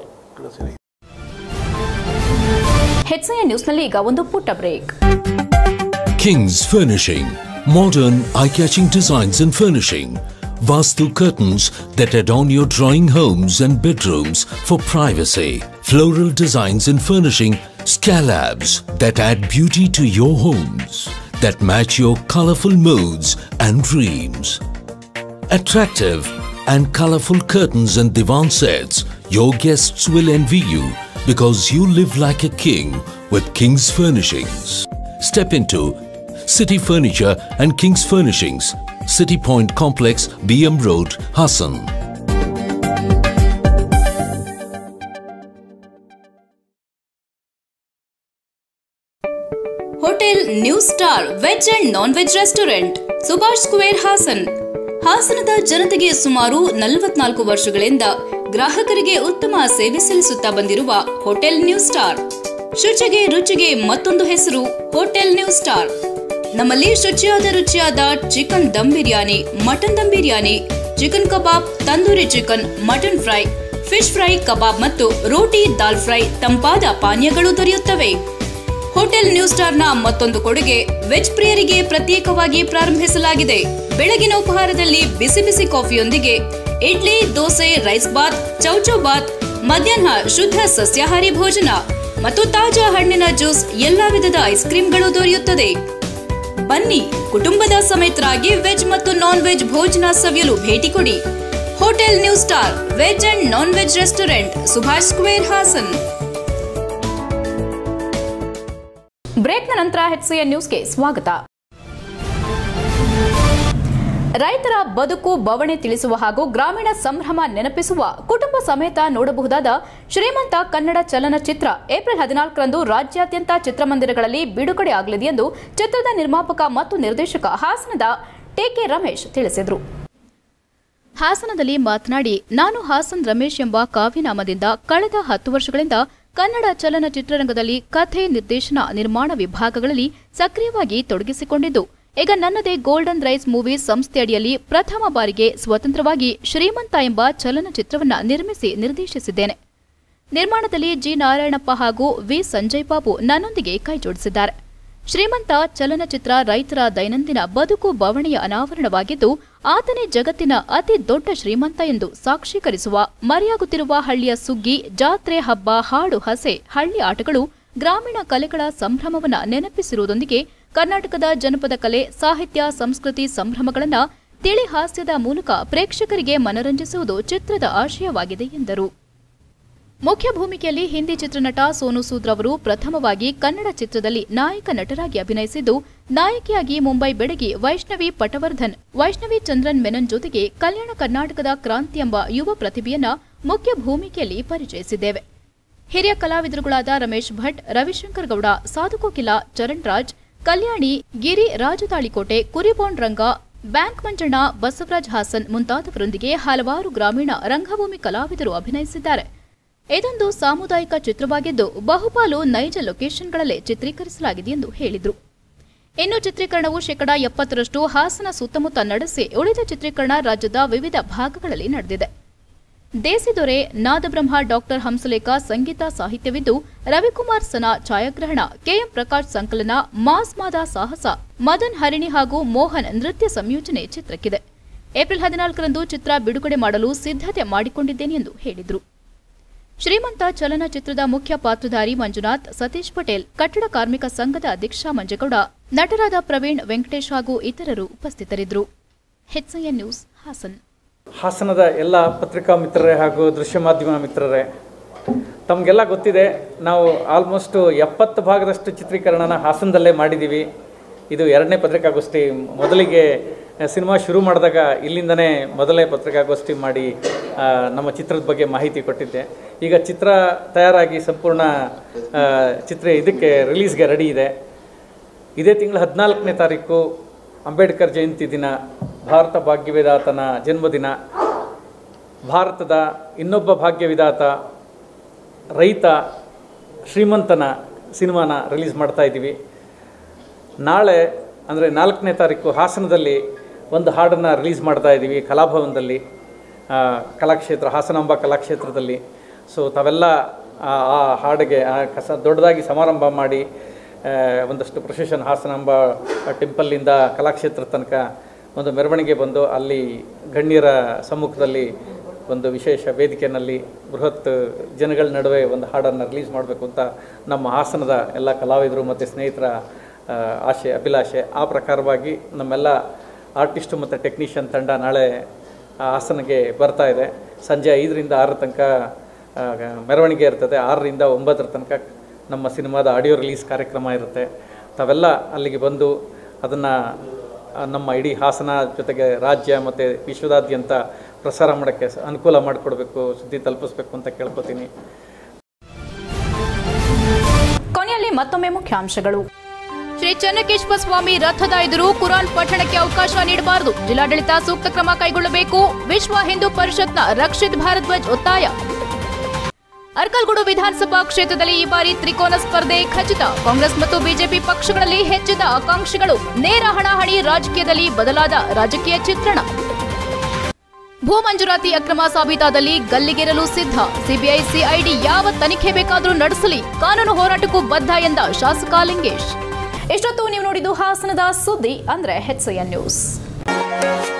ಹೆಚ್ಐಎನ್ ನ್ಯೂಸ್ನಲ್ಲಿ ಈಗ ಒಂದು ಪುಟ್ಟ break King's Furnishing. Modern, eye-catching designs and furnishing. Vastu curtains that adorn your drawing homes and bedrooms for privacy. Floral designs and furnishing. Scalabs that add beauty to your homes. That match your colorful moods and dreams. Attractive and colorful curtains and divan sets. Your guests will envy you because you live like a king with King's Furnishings. Step into City Furniture and King's Furnishings, City Point Complex, BM Road, Hassan. Hotel new star veg and non veg restaurant Subhash square Hassan ಹಾಸನದ ಜನತೆಗೆ ಸುಮಾರು ನಲವತ್ನಾಲ್ಕು ವರ್ಷಗಳಿಂದ ಗ್ರಾಹಕರಿಗೆ ಉತ್ತಮ ಸೇವೆ ಸಲ್ಲಿಸುತ್ತಾ ಬಂದಿರುವ ಹೋಟೆಲ್ ನ್ಯೂ ಸ್ಟಾರ್ ಶುಚಿಗೆ ರುಚಿಗೆ ಮತ್ತೊಂದು ಹೆಸರು ಹೋಟೆಲ್ ನ್ಯೂ ಸ್ಟಾರ್ ನಮ್ಮಲ್ಲಿ ಶುಚಿಯಾದ ರುಚಿಯಾದ chicken dum biryani mutton dum biryani chicken kebab tandoori chicken mutton fry fish fry kebab ಮತ್ತು ರೋಟಿ ದಾಲ್ ಫ್ರೈ ತಂಪಾದ ಪಾನೀಯಗಳು ದೊರೆಯುತ್ತವೆ ಹೋಟೆಲ್ ನ್ಯೂ ಸ್ಟಾರ್ನ ಮತ್ತೊಂದು ಕೊಡುಗೆ ವೆಜ್ ಪ್ರಿಯರಿಗೆ ಪ್ರತ್ಯೇಕವಾಗಿ ಪ್ರಾರಂಭಿಸಲಾಗಿದೆ ಬೆಳಗಿನ ಉಪಹಾರದಲ್ಲಿ ಬಿಸಿ ಬಿಸಿ ಕಾಫಿಯೊಂದಿಗೆ ಇಡ್ಲಿ ದೋಸೆ ರೈಸ್ ಬಾತ್ ಚೌಚೌ ಬಾತ್ ಮಧ್ಯಾಹ್ನ ಶುದ್ಧ ಸಸ್ಯಾಹಾರಿ ಭೋಜನ ಮತ್ತು ತಾಜಾ ಹಣ್ಣಿನ ಜ್ಯೂಸ್ ಎಲ್ಲಾ ವಿಧದ ಐಸ್ ಕ್ರೀಮ್ಗಳು ದೊರೆಯುತ್ತದೆ ಬನ್ನಿ ಕುಟುಂಬದ ಸಮೇತರಾಗಿ ವೆಜ್ ಮತ್ತು ನಾನ್ ವೆಜ್ ಭೋಜನ ಸವಿಯಲು ಭೇಟಿ ಕೊಡಿ hotel new star veg and non veg restaurant Subhash square Hassan ಬ್ರೇಕ್ನ ನಂತರ ಎಚ್ಸಿಎನ್ ನ್ಯೂಸ್ಗೆ ಸ್ವಾಗತ ರೈತರ ಬದುಕು ಬವಣೆ ತಿಳಿಸುವ ಹಾಗೂ ಗ್ರಾಮೀಣ ಸಂಭ್ರಮ ನೆನಪಿಸುವ ಕುಟುಂಬ ಸಮೇತ ನೋಡಬಹುದಾದ ಶ್ರೀಮಂತ ಕನ್ನಡ ಚಲನಚಿತ್ರ ಏಪ್ರಿಲ್ ಹದಿನಾಲ್ಕರಂದು ರಾಜ್ಯಾದ್ಯಂತ ಚಿತ್ರಮಂದಿರಗಳಲ್ಲಿ ಬಿಡುಗಡೆ ಆಗಲಿದೆ ಎಂದು ಚಿತ್ರದ ನಿರ್ಮಾಪಕ ಮತ್ತು ನಿರ್ದೇಶಕ ಹಾಸನದ ಟಿಕೆ ರಮೇಶ್ ತಿಳಿಸಿದರು ಹಾಸನದಲ್ಲಿ ಮಾತನಾಡಿ ನಾನು ಹಾಸನ್ ರಮೇಶ್ ಎಂಬ ಕಾವ್ಯನಾಮದಿಂದ ಕಳೆದ ಹತ್ತು ವರ್ಷಗಳಿಂದ ಕನ್ನಡ ಚಲನಚಿತ್ರರಂಗದಲ್ಲಿ ಕಥೆ ನಿರ್ದೇಶನ ನಿರ್ಮಾಣ ವಿಭಾಗಗಳಲ್ಲಿ ಸಕ್ರಿಯವಾಗಿ ತೊಡಗಿಸಿಕೊಂಡಿದ್ದು ಈಗ ನನ್ನದೇ ಗೋಲ್ಡನ್ ರೈಸ್ ಮೂವೀಸ್ ಸಂಸ್ಥೆ ಅಡಿಯಲ್ಲಿ ಪ್ರಥಮ ಬಾರಿಗೆ ಸ್ವತಂತ್ರವಾಗಿ ಶ್ರೀಮಂತ ಎಂಬ ಚಲನಚಿತ್ರವನ್ನ ನಿರ್ಮಿಸಿ ನಿರ್ದೇಶಿಸಿದ್ದೇನೆ ನಿರ್ಮಾಣದಲ್ಲಿ ಜಿ ನಾರಾಯಣಪ್ಪ ಹಾಗೂ ವಿ ಸಂಜಯ್ ಬಾಬು ನನ್ನೊಂದಿಗೆ ಕೈಜೋಡಿಸಿದ್ದಾರೆ ಶ್ರೀಮಂತ ಚಲನಚಿತ್ರ ರೈತರ ದೈನಂದಿನ ಬದುಕು ಬವಣೆಯ ಅನಾವರಣವಾಗಿದ್ದು ಆತನೇ ಜಗತ್ತಿನ ಅತಿ ದೊಡ್ಡ ಶ್ರೀಮಂತ ಎಂದು ಸಾಕ್ಷೀಕರಿಸುವ ಮರೆಯಾಗುತ್ತಿರುವ ಹಳ್ಳಿಯ ಸುಗ್ಗಿ ಜಾತ್ರೆ ಹಬ್ಬ ಹಾಡು ಹಸೆ ಹಳ್ಳಿ ಆಟಗಳು ಗ್ರಾಮೀಣ ಕಲೆಗಳ ಸಂಭ್ರಮವನ್ನ ನೆನಪಿಸಿರುವುದೊಂದಿಗೆ ಕರ್ನಾಟಕದ ಜನಪದ ಕಲೆ ಸಾಹಿತ್ಯ ಸಂಸ್ಕೃತಿ ಸಂಭ್ರಮಗಳನ್ನ ತಿಳಿ ಹಾಸ್ಯದ ಮೂಲಕ ಪ್ರೇಕ್ಷಕರಿಗೆ ಮನರಂಜಿಸುವುದು ಚಿತ್ರದ ಆಶಯವಾಗಿದೆ ಎಂದರು ಮುಖ್ಯ ಭೂಮಿಕೆಯಲ್ಲಿ ಹಿಂದಿ ಚಿತ್ರನಟ ಸೋನು ಸೂದ್ ರವರು ಪ್ರಥಮವಾಗಿ ಕನ್ನಡ ಚಿತ್ರದಲ್ಲಿ ನಾಯಕ ನಟರಾಗಿ ಅಭಿನಯಿಸಿದ್ದು ನಾಯಕಿಯಾಗಿ ಮುಂಬೈ ಬೆಡಗಿ ವೈಷ್ಣವಿ ಪಟವರ್ಧನ್ ವೈಷ್ಣವಿ ಚಂದ್ರನ್ ಮೆನನ್ ಜೊತೆಗೆ ಕಲ್ಯಾಣ ಕರ್ನಾಟಕದ ಕ್ರಾಂತಿ ಎಂಬ ಯುವ ಪ್ರತಿಭೆಯನ್ನ ಮುಖ್ಯ ಭೂಮಿಕೆಯಲ್ಲಿ ಪರಿಚಯಿಸಿದ್ದೇವೆ ಹಿರಿಯ ಕಲಾವಿದರುಗಳಾದ ರಮೇಶ್ ಭಟ್ ರವಿಶಂಕರ್ ಗೌಡ ಸಾಧುಕೋಕಿಲ ಚರಣ್ ರಾಜ್ ಕಲ್ಯಾಣಿ ಗಿರಿ ರಾಜತಾಳಿಕೋಟೆ ಕುರಿಬೋಂಡ್ ರಂಗ ಬ್ಯಾಂಕ್ ಮಂಜಣ್ಣ ಬಸವರಾಜ್ ಹಾಸನ್ ಮುಂತಾದವರೊಂದಿಗೆ ಹಲವಾರು ಗ್ರಾಮೀಣ ರಂಗಭೂಮಿ ಕಲಾವಿದರು ಅಭಿನಯಿಸಿದ್ದಾರೆ ಇದೊಂದು ಸಾಮುದಾಯಿಕ ಚಿತ್ರವಾಗಿದ್ದು ಬಹುಪಾಲು ನೈಜ ಲೊಕೇಶನ್ಗಳಲ್ಲೇ ಚಿತ್ರೀಕರಿಸಲಾಗಿದೆ ಎಂದು ಹೇಳಿದರು ಇನ್ನು ಚಿತ್ರೀಕರಣವು ಶೇಕಡಾ ಎಪ್ಪತ್ತರಷ್ಟು ಹಾಸನ ಸುತ್ತಮುತ್ತ ನಡೆಸಿ ಉಳಿದ ಚಿತ್ರೀಕರಣ ರಾಜ್ಯದ ವಿವಿಧ ಭಾಗಗಳಲ್ಲಿ ನಡೆದಿದೆ ದೇಸಿದೊರೆ ನಾದಬ್ರಹ್ಮ ಡಾಕ್ಟರ್ ಹಂಸಲೇಖ ಸಂಗೀತ ಸಾಹಿತ್ಯವಿದ್ದು ರವಿಕುಮಾರ್ ಸನ ಛಾಯಾಗ್ರಹಣ ಕೆಎಂ ಪ್ರಕಾಶ್ ಸಂಕಲನ ಮಾಸ್ ಮಾದ ಸಾಹಸ ಮದನ್ ಹರಿಣಿ ಹಾಗೂ ಮೋಹನ್ ನೃತ್ಯ ಸಂಯೋಜನೆ ಚಿತ್ರಕ್ಕಿದೆ ಏಪ್ರಿಲ್ ಹದಿನಾಲ್ಕರಂದು ಚಿತ್ರ ಬಿಡುಗಡೆ ಮಾಡಲು ಸಿದ್ಧತೆ ಮಾಡಿಕೊಂಡಿದ್ದೇನೆ ಎಂದು ಹೇಳಿದರು ಶ್ರೀಮಂತ ಚಲನಚಿತ್ರದ ಮುಖ್ಯ ಪಾತ್ರಧಾರಿ ಮಂಜುನಾಥ್ ಸತೀಶ್ ಪಟೇಲ್ ಕಟ್ಟಡ ಕಾರ್ಮಿಕ ಸಂಘದ ಅಧ್ಯಕ್ಷ ಮಂಜೇಗೌಡ ನಟರಾದ ಪ್ರವೀಣ್ ವೆಂಕಟೇಶ್ ಹಾಗೂ ಇತರರು ಉಪಸ್ಥಿತರಿದ್ದರು ಹೆಚ್ಐಎನ್ ನ್ಯೂಸ್ ಹಾಸನ್ ಹಾಸನದ ಎಲ್ಲ ಪತ್ರಿಕಾ ಮಿತ್ರರೇ ಹಾಗೂ ದೃಶ್ಯ ಮಾಧ್ಯಮ ಮಿತ್ರರೇ ತಮಗೆಲ್ಲ ಗೊತ್ತಿದೆ ನಾವು ಆಲ್ಮೋಸ್ಟು ಎಪ್ಪತ್ತು ಭಾಗದಷ್ಟು ಚಿತ್ರೀಕರಣನ ಹಾಸನದಲ್ಲೇ ಮಾಡಿದ್ದೀವಿ ಇದು ಎರಡನೇ ಪತ್ರಿಕಾಗೋಷ್ಠಿ ಮೊದಲಿಗೆ ಸಿನಿಮಾ ಶುರು ಮಾಡಿದಾಗ ಇಲ್ಲಿಂದನೇ ಮೊದಲನೇ ಪತ್ರಿಕಾಗೋಷ್ಠಿ ಮಾಡಿ ಆ, ನಮ್ಮ ಚಿತ್ರದ ಬಗ್ಗೆ ಮಾಹಿತಿ ಕೊಟ್ಟಿದ್ದೆ ಈಗ ಚಿತ್ರ ತಯಾರಾಗಿ ಸಂಪೂರ್ಣ ಆ, ಚಿತ್ರ ಇದಕ್ಕೆ ರಿಲೀಸ್ಗೆ ರೆಡಿ ಇದೆ ಇದೇ ತಿಂಗಳ ಹದಿನಾಲ್ಕನೇ ತಾರೀಕು ಅಂಬೇಡ್ಕರ್ ಜಯಂತಿ ದಿನ ಭಾರತ ಭಾಗ್ಯವಿದಾತನ ಜನ್ಮದಿನ ಭಾರತದ ಇನ್ನೊಬ್ಬ ಭಾಗ್ಯವಿದಾತ ರೈತ ಶ್ರೀಮಂತನ ಸಿನಿಮಾನ ರಿಲೀಸ್ ಮಾಡ್ತಾ ಇದ್ದೀವಿ ನಾಳೆ ಅಂದರೆ ನಾಲ್ಕನೇ ತಾರೀಕು ಹಾಸನದಲ್ಲಿ ಒಂದು ಹಾಡನ್ನು ರಿಲೀಸ್ ಮಾಡ್ತಾ ಇದ್ದೀವಿ ಕಲಾಭವನದಲ್ಲಿ ಆ, ಕಲಾಕ್ಷೇತ್ರ ಹಾಸನಾಂಬ ಕಲಾಕ್ಷೇತ್ರದಲ್ಲಿ ಸೊ ತಾವೆಲ್ಲ ಆ ಆ ಹಾಡಿಗೆ ಆ ಕಸ ದೊಡ್ಡದಾಗಿ ಸಮಾರಂಭ ಮಾಡಿ ಆ, ಒಂದಷ್ಟು ಪ್ರೊಸೆಷನ್ ಹಾಸನಾಂಬ ಟೆಂಪಲ್ಲಿಂದ ಕಲಾಕ್ಷೇತ್ರ ತನಕ ಒಂದು ಮೆರವಣಿಗೆ ಬಂದು ಅಲ್ಲಿ ಗಣ್ಯರ ಸಮ್ಮುಖದಲ್ಲಿ ಒಂದು ವಿಶೇಷ ವೇದಿಕೆಯಲ್ಲಿ ಬೃಹತ್ ಜನಗಳ ನಡುವೆ ಒಂದು ಹಾಡನ್ನು ರಿಲೀಸ್ ಮಾಡಬೇಕು ಅಂತ ನಮ್ಮ ಹಾಸನದ ಎಲ್ಲ ಕಲಾವಿದರು ಮತ್ತು ಸ್ನೇಹಿತರ ಆ, ಆಶೆ ಅಭಿಲಾಷೆ ಆ ಪ್ರಕಾರವಾಗಿ ನಮ್ಮೆಲ್ಲ ಆರ್ಟಿಸ್ಟು ಮತ್ತು ಟೆಕ್ನಿಷಿಯನ್ ತಂಡ ನಾಳೆ ಆ ಹಾಸನಗೆ ಬರ್ತಾ ಇದೆ ಸಂಜೆ ಐದರಿಂದ ಆರರ ತನಕ ಆ, ಮೆರವಣಿಗೆ ಇರ್ತದೆ ಆರರಿಂದ ಒಂಬತ್ತರ ತನಕ ನಮ್ಮ ಸಿನಿಮಾದ ಆಡಿಯೋ ರಿಲೀಸ್ ಕಾರ್ಯಕ್ರಮ ಇರುತ್ತೆ ತಾವೆಲ್ಲ ಅಲ್ಲಿಗೆ ಬಂದು ಅದನ್ನು ನಮ್ಮ ಇಡೀ ಹಾಸನ ಜೊತೆಗೆ ರಾಜ್ಯ ಮತ್ತು ವಿಶ್ವದಾದ್ಯಂತ ಪ್ರಸಾರ ಮಾಡೋಕ್ಕೆ ಸ- ಅನುಕೂಲ ಮಾಡಿಕೊಡ್ಬೇಕು ಸುದ್ದಿ ತಲುಪಿಸ್ಬೇಕು ಅಂತ ಕೇಳ್ಕೊತೀನಿ ಕೊನೆಯಲ್ಲಿ ಮತ್ತೊಮ್ಮೆ ಮುಖ್ಯಾಂಶಗಳು ಶ್ರೀ ಚೆನ್ನಕೇಶ್ವರ ಸ್ವಾಮಿ ರಥದ ಎದುರು ಕುರಾನ್ ಪಠಣಕ್ಕೆ ಅವಕಾಶ ನೀಡಬಾರದು ಜಿಲ್ಲಾಡಳಿತ ಸೂಕ್ತ ಕ್ರಮ ಕೈಗೊಳ್ಳಬೇಕು ವಿಶ್ವ ಹಿಂದೂ ಪರಿಷತ್ನ ರಕ್ಷಿತ್ ಭಾರದ್ವಾಜ್ ಒತ್ತಾಯ ಅರ್ಕಲ್ಗೂಡು ವಿಧಾನಸಭಾ ಕ್ಷೇತ್ರದಲ್ಲಿ ಈ ಬಾರಿ ತ್ರಿಕೋನ ಸ್ಪರ್ಧೆ ಖಚಿತ ಕಾಂಗ್ರೆಸ್ ಮತ್ತು ಬಿಜೆಪಿ ಪಕ್ಷಗಳಲ್ಲಿ ಹೆಚ್ಚಿದ ಆಕಾಂಕ್ಷಿಗಳು ನೇರ ಹಣಾಹಣಿ ರಾಜಕೀಯದಲ್ಲಿ ಬದಲಾದ ರಾಜಕೀಯ ಚಿತ್ರಣ ಭೂ ಮಂಜೂರಾತಿ ಅಕ್ರಮ ಸಾಬೀತಾದಲ್ಲಿ ಗಲ್ಲಿಗೇರಲು ಸಿದ್ಧ ಸಿಬಿಐ ಸಿಐಡಿ ಯಾವ ತನಿಖೆ ಬೇಕಾದರೂ ನಡೆಸಲಿ ಕಾನೂನು ಹೋರಾಟಕ್ಕೂ ಬದ್ಧ ಎಂದ ಶಾಸಕ ಲಿಂಗೇಶ್ ಇಷ್ಟೊತ್ತು ನೀವು ನೋಡಿದ್ದು ಹಾಸನದ ಸುದ್ದಿ ಅಂದ್ರೆ ಹೆಚ್ಎನ್ ನ್ಯೂಸ್